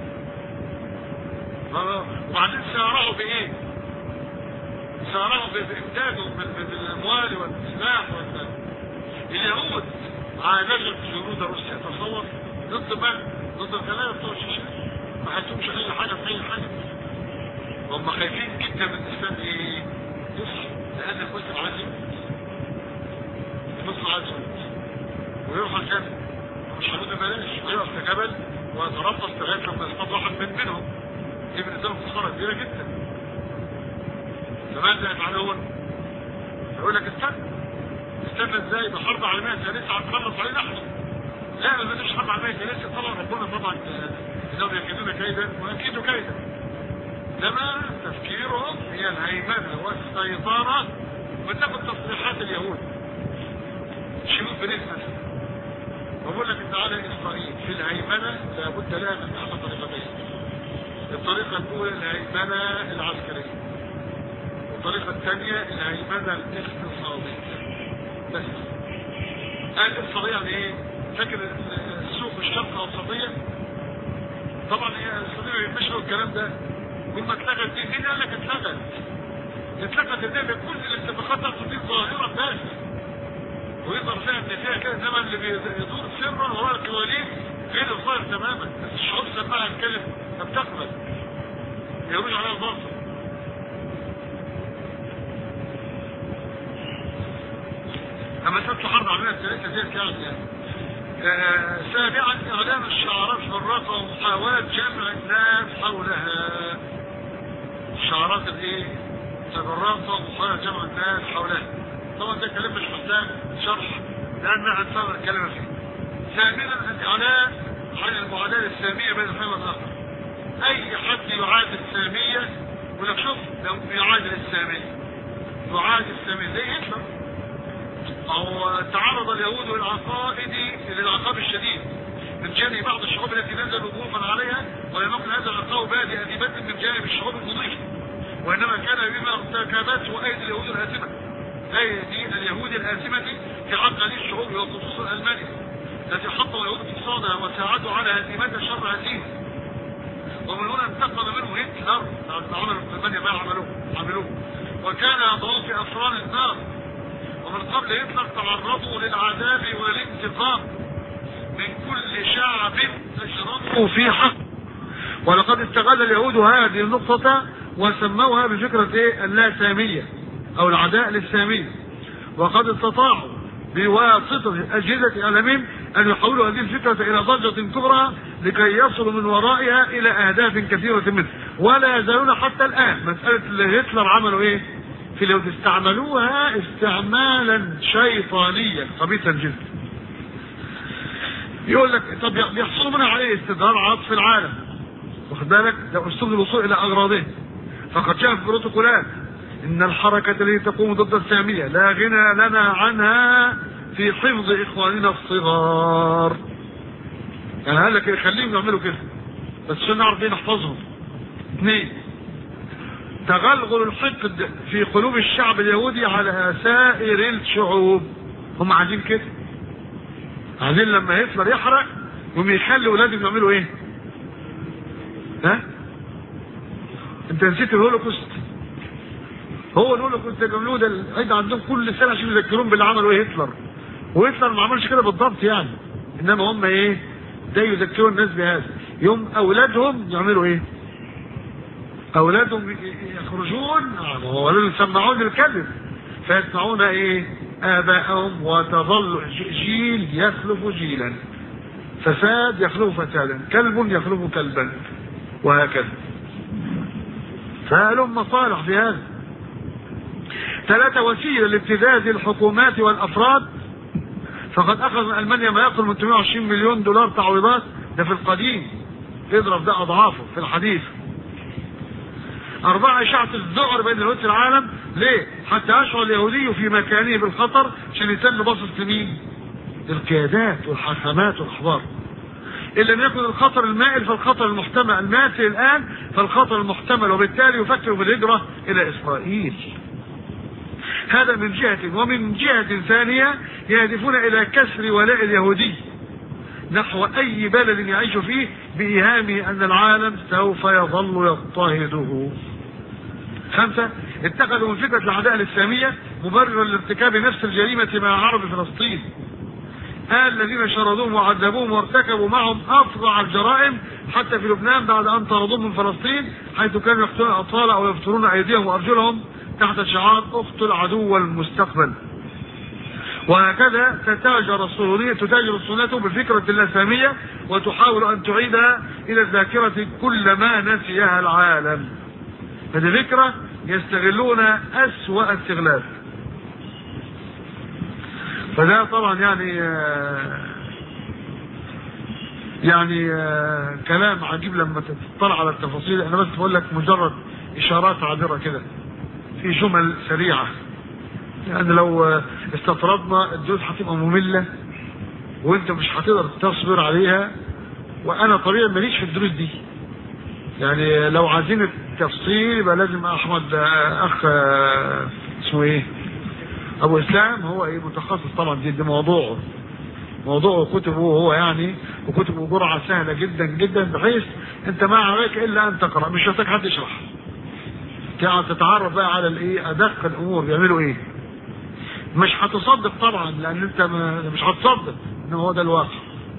وبعدين سارعوا بايه؟ سارعوا بامداده بالاموال والسلاح وال اليهود عالجت جنود روسيا تصور ضد من؟ ضد الخلايا بتوع الشيشان ما حسوش اي حاجه في اي حاجه هم خايفين جدا من الاسلام ايه؟ يصحى لان المسلم عايز يموت المسلم عايز يموت ويرفع جبل مش هيموت ببلاش ويقف في جبل ويتربص لغايه لما يصطاد واحد من منهم دي بالنسبه لهم خساره كبيره جدا فماذا يفعلون؟ يقول لك استنى استنى ازاي بحرب عالميه ثالثه هتخلص علينا احنا لا ما بديش حرب عالميه ثالثه طبعا ربنا طبعا انهم يكيدون كيدا ويكيدوا كيدا انما تفكيرهم هي الهيمنه والسيطره وتاخد تصريحات اليهود شروط بنسبه بقول لك تعالى اسرائيل في الهيمنه لابد لها من احد طريقتين الطريقه الاولى الهيمنه العسكريه والطريقه الثانيه الهيمنه الاقتصاديه بس الاقتصاديه يعني ايه؟ فاكر السوق الشرق الاوسطيه طبعا هي السعوديه مش الكلام ده يوم ما اتلغت دي مين قال لك اتلغت؟ اتلغت ازاي بكل الاتفاقات تحصل دي ظاهره بس ويظهر فيها ان فيها كده انما اللي بيدور سرا وراء الكواليس غير الظاهر تماما بس الشعوب سماها الكلمه فبتقبل يروج عليها الباطل اما تطلع حرب عالميه الثالثه ديت يعني يعني آه سابعا اعلان الشعارات في الرقة ومحاولة جمع الناس حولها الشعارات الايه في الرقة ومحاولة جمع الناس حولها طبعا ده كلام مش محتاج شرح لان هنصر الكلام فيه ثامنا الاعلان عن المعادلة السامية بين الحين والاخر اي حد يعادل السامية يقول لك شوف لو بيعادل السامية يعادل السامية زي هتلر او تعرض اليهود للعقائد للعقاب الشديد من جانب بعض الشعوب التي نزلوا ظروفا عليها ولم يكن هذا العقاب بادئ اديبات من جانب الشعوب المضيفه وانما كان بما ارتكبته ايدي اليهود الاسمه ايدي اليهود الاسمه في حق هذه الشعوب وخصوصا المانيا التي حطوا اليهود اقتصادها وساعدوا على هزيمتها شر هزيمه ومن هنا انتقم منه هتلر عملوا في المانيا ما عملوه عملوه وكان يضعون في افران النار ومن قبل هتلر تعرضوا للعذاب والانتقام من كل شعب اجرموا في حق ولقد استغل اليهود هذه النقطة وسموها بفكرة ايه اللاسامية او العداء للسامية وقد استطاعوا بواسطة أجهزة إعلامهم أن يحولوا هذه الفكرة إلى ضجة كبرى لكي يصلوا من ورائها إلى أهداف كثيرة منها ولا يزالون حتى الآن مسألة اللي هتلر عملوا إيه؟ في اليهود استعملوها استعمالا شيطانيا خبيثا جدا يقول لك طب بيحصل منها عليه استدار عطف العالم واخد بالك ده اسلوب الوصول الى اغراضه فقد جاء في البروتوكولات ان الحركه التي تقوم ضد الساميه لا غنى لنا عنها في حفظ اخواننا الصغار يعني قال لك خليهم يعملوا كده بس عشان نعرف ايه نحفظهم اثنين تغلغل الحقد في قلوب الشعب اليهودي على سائر الشعوب هم عايزين كده عايزين لما هتلر يحرق يقوم يخلي ولادهم يعملوا ايه ها انت نسيت الهولوكوست هو الهولوكوست اللي بيعملوه ده العيد عندهم كل سنه عشان يذكرون باللي عملوا ايه هتلر وهتلر ما عملش كده بالضبط يعني انما هم ايه ده يذكرون الناس بهذا يوم اولادهم يعملوا ايه اولادهم يخرجون هو لازم يسمعون الكذب فيسمعون ايه اباءهم وتظل جيل يخلف جيلا فساد يخلف فسادا كلب يخلف كلبا وهكذا فلهم مصالح في هذا ثلاثة وسيلة لابتزاز الحكومات والأفراد فقد أخذ من ألمانيا ما يقرب من 820 مليون دولار تعويضات ده في القديم تضرب ده أضعافه في الحديث أربعة إشاعة الذعر بين اليهود في العالم ليه؟ حتى يشعر اليهودي في مكانه بالخطر عشان يتم باصص لمين؟ القيادات والحاكمات والأحبار إن لم يكن الخطر المائل فالخطر المحتمل الماثل الآن فالخطر المحتمل وبالتالي يفكر بالهجرة إلى إسرائيل هذا من جهة ومن جهة ثانية يهدفون إلى كسر ولاء اليهودي نحو أي بلد يعيش فيه بإيهامه أن العالم سوف يظل يضطهده خمسة اتخذوا من فكرة العداء الإسلامية مبررا لارتكاب نفس الجريمة مع عرب فلسطين قال الذين شردوهم وعذبوهم وارتكبوا معهم افظع الجرائم حتى في لبنان بعد ان طردوهم من فلسطين حيث كانوا يقتلون الاطفال او يبترون ايديهم وارجلهم تحت شعار اقتل عدو المستقبل وهكذا تتاجر الصهيونية تتاجر الصهيونية بفكرة الإسلامية وتحاول أن تعيد إلى الذاكرة كل ما نسيها العالم هذه فكرة يستغلون أسوأ استغلال فده طبعا يعني يعني كلام عجيب لما تطلع على التفاصيل انا بس بقول لك مجرد اشارات عابره كده في جمل سريعه يعني لو استطردنا الدروس هتبقى ممله وانت مش هتقدر تصبر عليها وانا طبيعي ماليش في الدروس دي يعني لو عايزين التفصيل يبقى لازم احمد اخ اسمه ايه ابو اسلام هو ايه متخصص طبعا دي, دي موضوعه موضوعه كتبه هو يعني وكتبه جرعه سهله جدا جدا بحيث انت ما عليك الا ان تقرا مش محتاج حد يشرح يعني تتعرف بقى على الايه ادق الامور بيعملوا ايه مش هتصدق طبعا لان انت مش هتصدق ان هو ده الواقع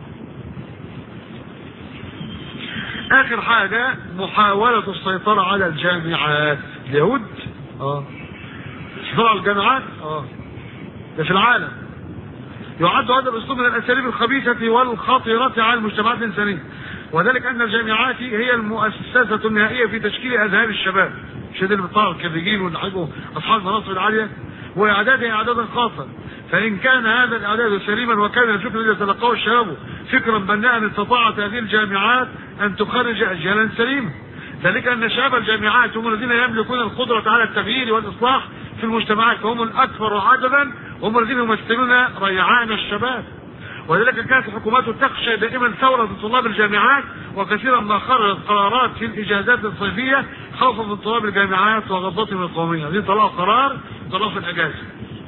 اخر حاجه محاوله السيطره على الجامعات اليهود اه السيطره على الجامعات اه ده في العالم يعد هذا الاسلوب من الاساليب الخبيثه والخطيره على المجتمعات الانسانيه وذلك ان الجامعات هي المؤسسه النهائيه في تشكيل اذهان الشباب مش اللي بيطلعوا الخريجين واللي اصحاب المناصب العاليه واعدادها اعدادا خاصه فان كان هذا الاعداد سليما وكان الفكر الذي يتلقاه الشباب فكرا بناء استطاعت هذه الجامعات ان تخرج اجيالا سليمه ذلك ان شباب الجامعات هم الذين يملكون القدره على التغيير والاصلاح في المجتمعات فهم الاكثر عددا وهم الذين يمثلون ريعان الشباب ولذلك كانت الحكومات تخشى دائما ثورة طلاب الجامعات وكثيرا ما خرجت قرارات في الإجازات الصيفية خوفا من طلاب الجامعات وغضبتهم القومية دي طلعوا قرار طلعوا في الإجازة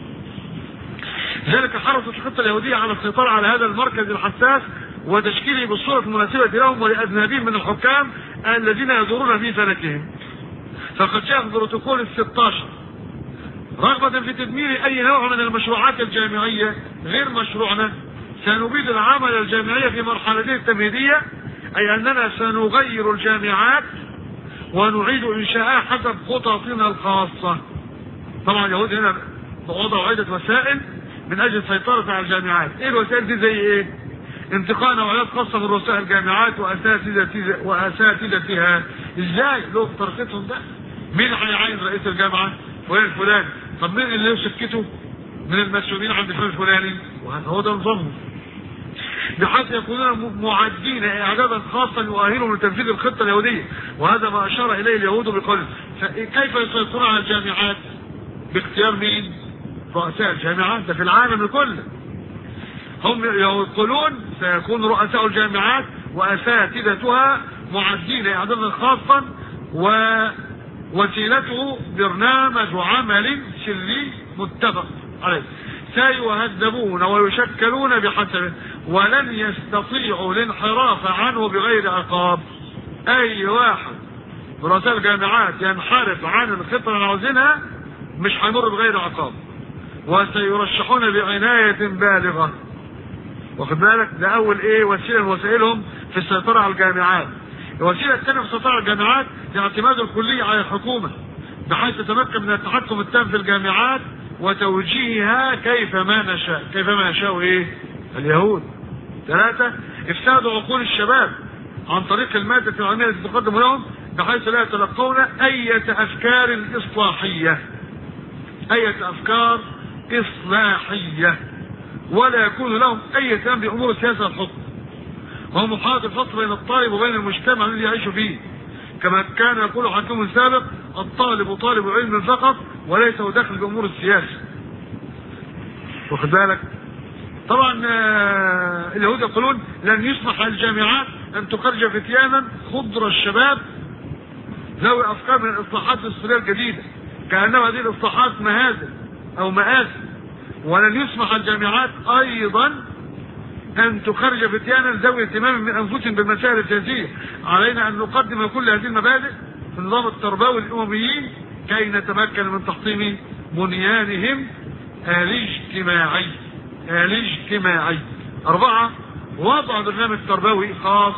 لذلك حرصت الخطة اليهودية على السيطرة على هذا المركز الحساس وتشكيله بالصورة المناسبة لهم ولأذنابهم من الحكام الذين يدورون في فلكهم فقد جاء في بروتوكول ال 16 رغبة في تدمير أي نوع من المشروعات الجامعية غير مشروعنا سنبيد العمل الجامعية في مرحلته التمهيدية أي أننا سنغير الجامعات ونعيد إنشاءها حسب خططنا الخاصة طبعا اليهود هنا وضعوا عدة وسائل من أجل السيطرة على الجامعات إيه الوسائل دي زي إيه انتقاء نوعيات خاصة من رؤساء الجامعات وأساتذة وأساتذتها إزاي له طريقتهم ده مين هيعين رئيس الجامعة وين الفلاني طب مين اللي له شركته من المسؤولين عند الفلان الفلاني وهذا هو ده نظامهم بحيث يكونون م- معدين اعدادا خاصا يؤهلهم لتنفيذ الخطه اليهوديه وهذا ما اشار اليه اليهود بقول كيف يسيطرون على الجامعات باختيار مين؟ رؤساء الجامعات ده في العالم كله هم يقولون سيكون رؤساء الجامعات واساتذتها معدين اعدادا خاصا ووسيلته برنامج عمل سري متفق عليه سيهذبون ويشكلون بحسبه ولن يستطيعوا الانحراف عنه بغير عقاب اي واحد رؤساء الجامعات ينحرف عن الخطه اللي عاوزينها مش هيمر بغير عقاب وسيرشحون بعنايه بالغه واخد بالك ده اول ايه وسيله من وسائلهم في السيطره على الجامعات الوسيله الثانيه في السيطره على الجامعات هي اعتماد الكليه على الحكومه بحيث تتمكن من التحكم التام في الجامعات وتوجيهها كيفما نشاء كيفما يشاء ايه اليهود ثلاثة افساد عقول الشباب عن طريق المادة العلمية التي تقدم لهم بحيث لا يتلقون أية أفكار إصلاحية أية أفكار إصلاحية ولا يكون لهم أي اهتمام بأمور السياسة الحكم وهو محاولة الفصل بين الطالب وبين المجتمع الذي يعيش فيه كما كان يقول حكيم السابق الطالب طالب علم فقط وليس له دخل بأمور السياسة واخد بالك طبعا آه، اليهود يقولون لن يسمح للجامعات ان تخرج فتيانا خضر الشباب ذوي افكار من الاصلاحات السوريه الجديده كانما هذه الاصلاحات مهازل او مآسي ولن يسمح الجامعات ايضا ان تخرج فتيانا ذوي اهتمام من انفسهم بالمسائل السياسيه علينا ان نقدم كل هذه المبادئ في النظام التربوي للامميين كي نتمكن من تحطيم بنيانهم الاجتماعي الاجتماعي أربعة وضع برنامج تربوي خاص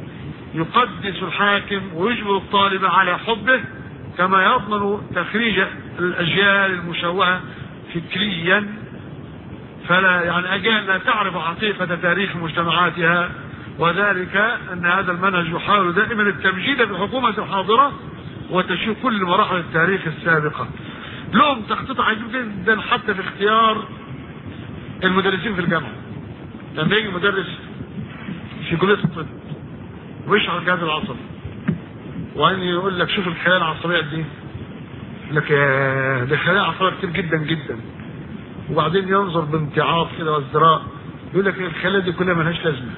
يقدس الحاكم ويجبر الطالب على حبه كما يضمن تخريج الأجيال المشوهة فكريا فلا يعني أجيال لا تعرف حقيقة تاريخ مجتمعاتها وذلك أن هذا المنهج يحاول دائما التمجيد في الحكومة الحاضرة وتشير كل مراحل التاريخ السابقة لهم تخطيط عجيب جدا حتى في اختيار المدرسين في الجامعة لما يجي مدرس في كلية الطب ويشعر الجهاز العصبي وبعدين يقول لك شوف الخلايا العصبية قد ايه يقول لك يا ده خلايا عصبية كتير جدا جدا وبعدين ينظر بامتعاض كده وازدراء يقول لك الخلايا دي كلها ملهاش لازمة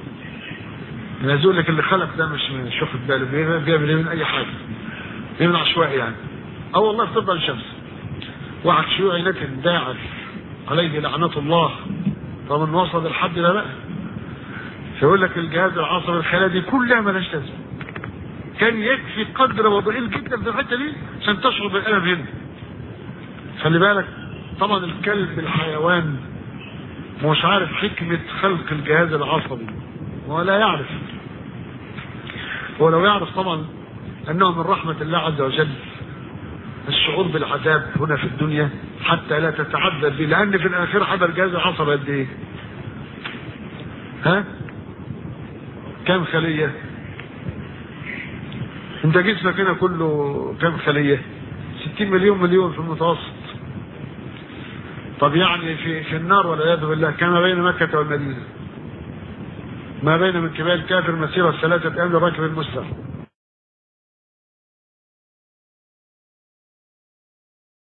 يعني يقول لك اللي خلق ده مش مش واخد باله بي- بيعمل ايه من اي حاجة بيعمل عشوائي يعني اه والله في طب الشمس واحد شيوعي لكن داعش عليه لعنة الله فمن وصل الحد ده بقى فيقول لك الجهاز العصبي الخلايا دي كلها مالهاش لازمه كان يكفي قدر وضئيل جدا في الحته دي عشان تشعر بالالم هنا خلي بالك طبعا الكلب الحيوان مش عارف حكمة خلق الجهاز العصبي ولا يعرف ولو يعرف طبعا انه من رحمة الله عز وجل الشعور بالعذاب هنا في الدنيا حتى لا تتعذب به لان في الاخره حضر جهاز العصب قد ايه؟ ها؟ كم خليه؟ انت جسمك هنا كله كم خليه؟ 60 مليون مليون في المتوسط طب يعني في في النار والعياذ بالله كما بين مكة والمدينة ما بين من كبال الكافر مسيرة ثلاثة أيام للراكب المسلم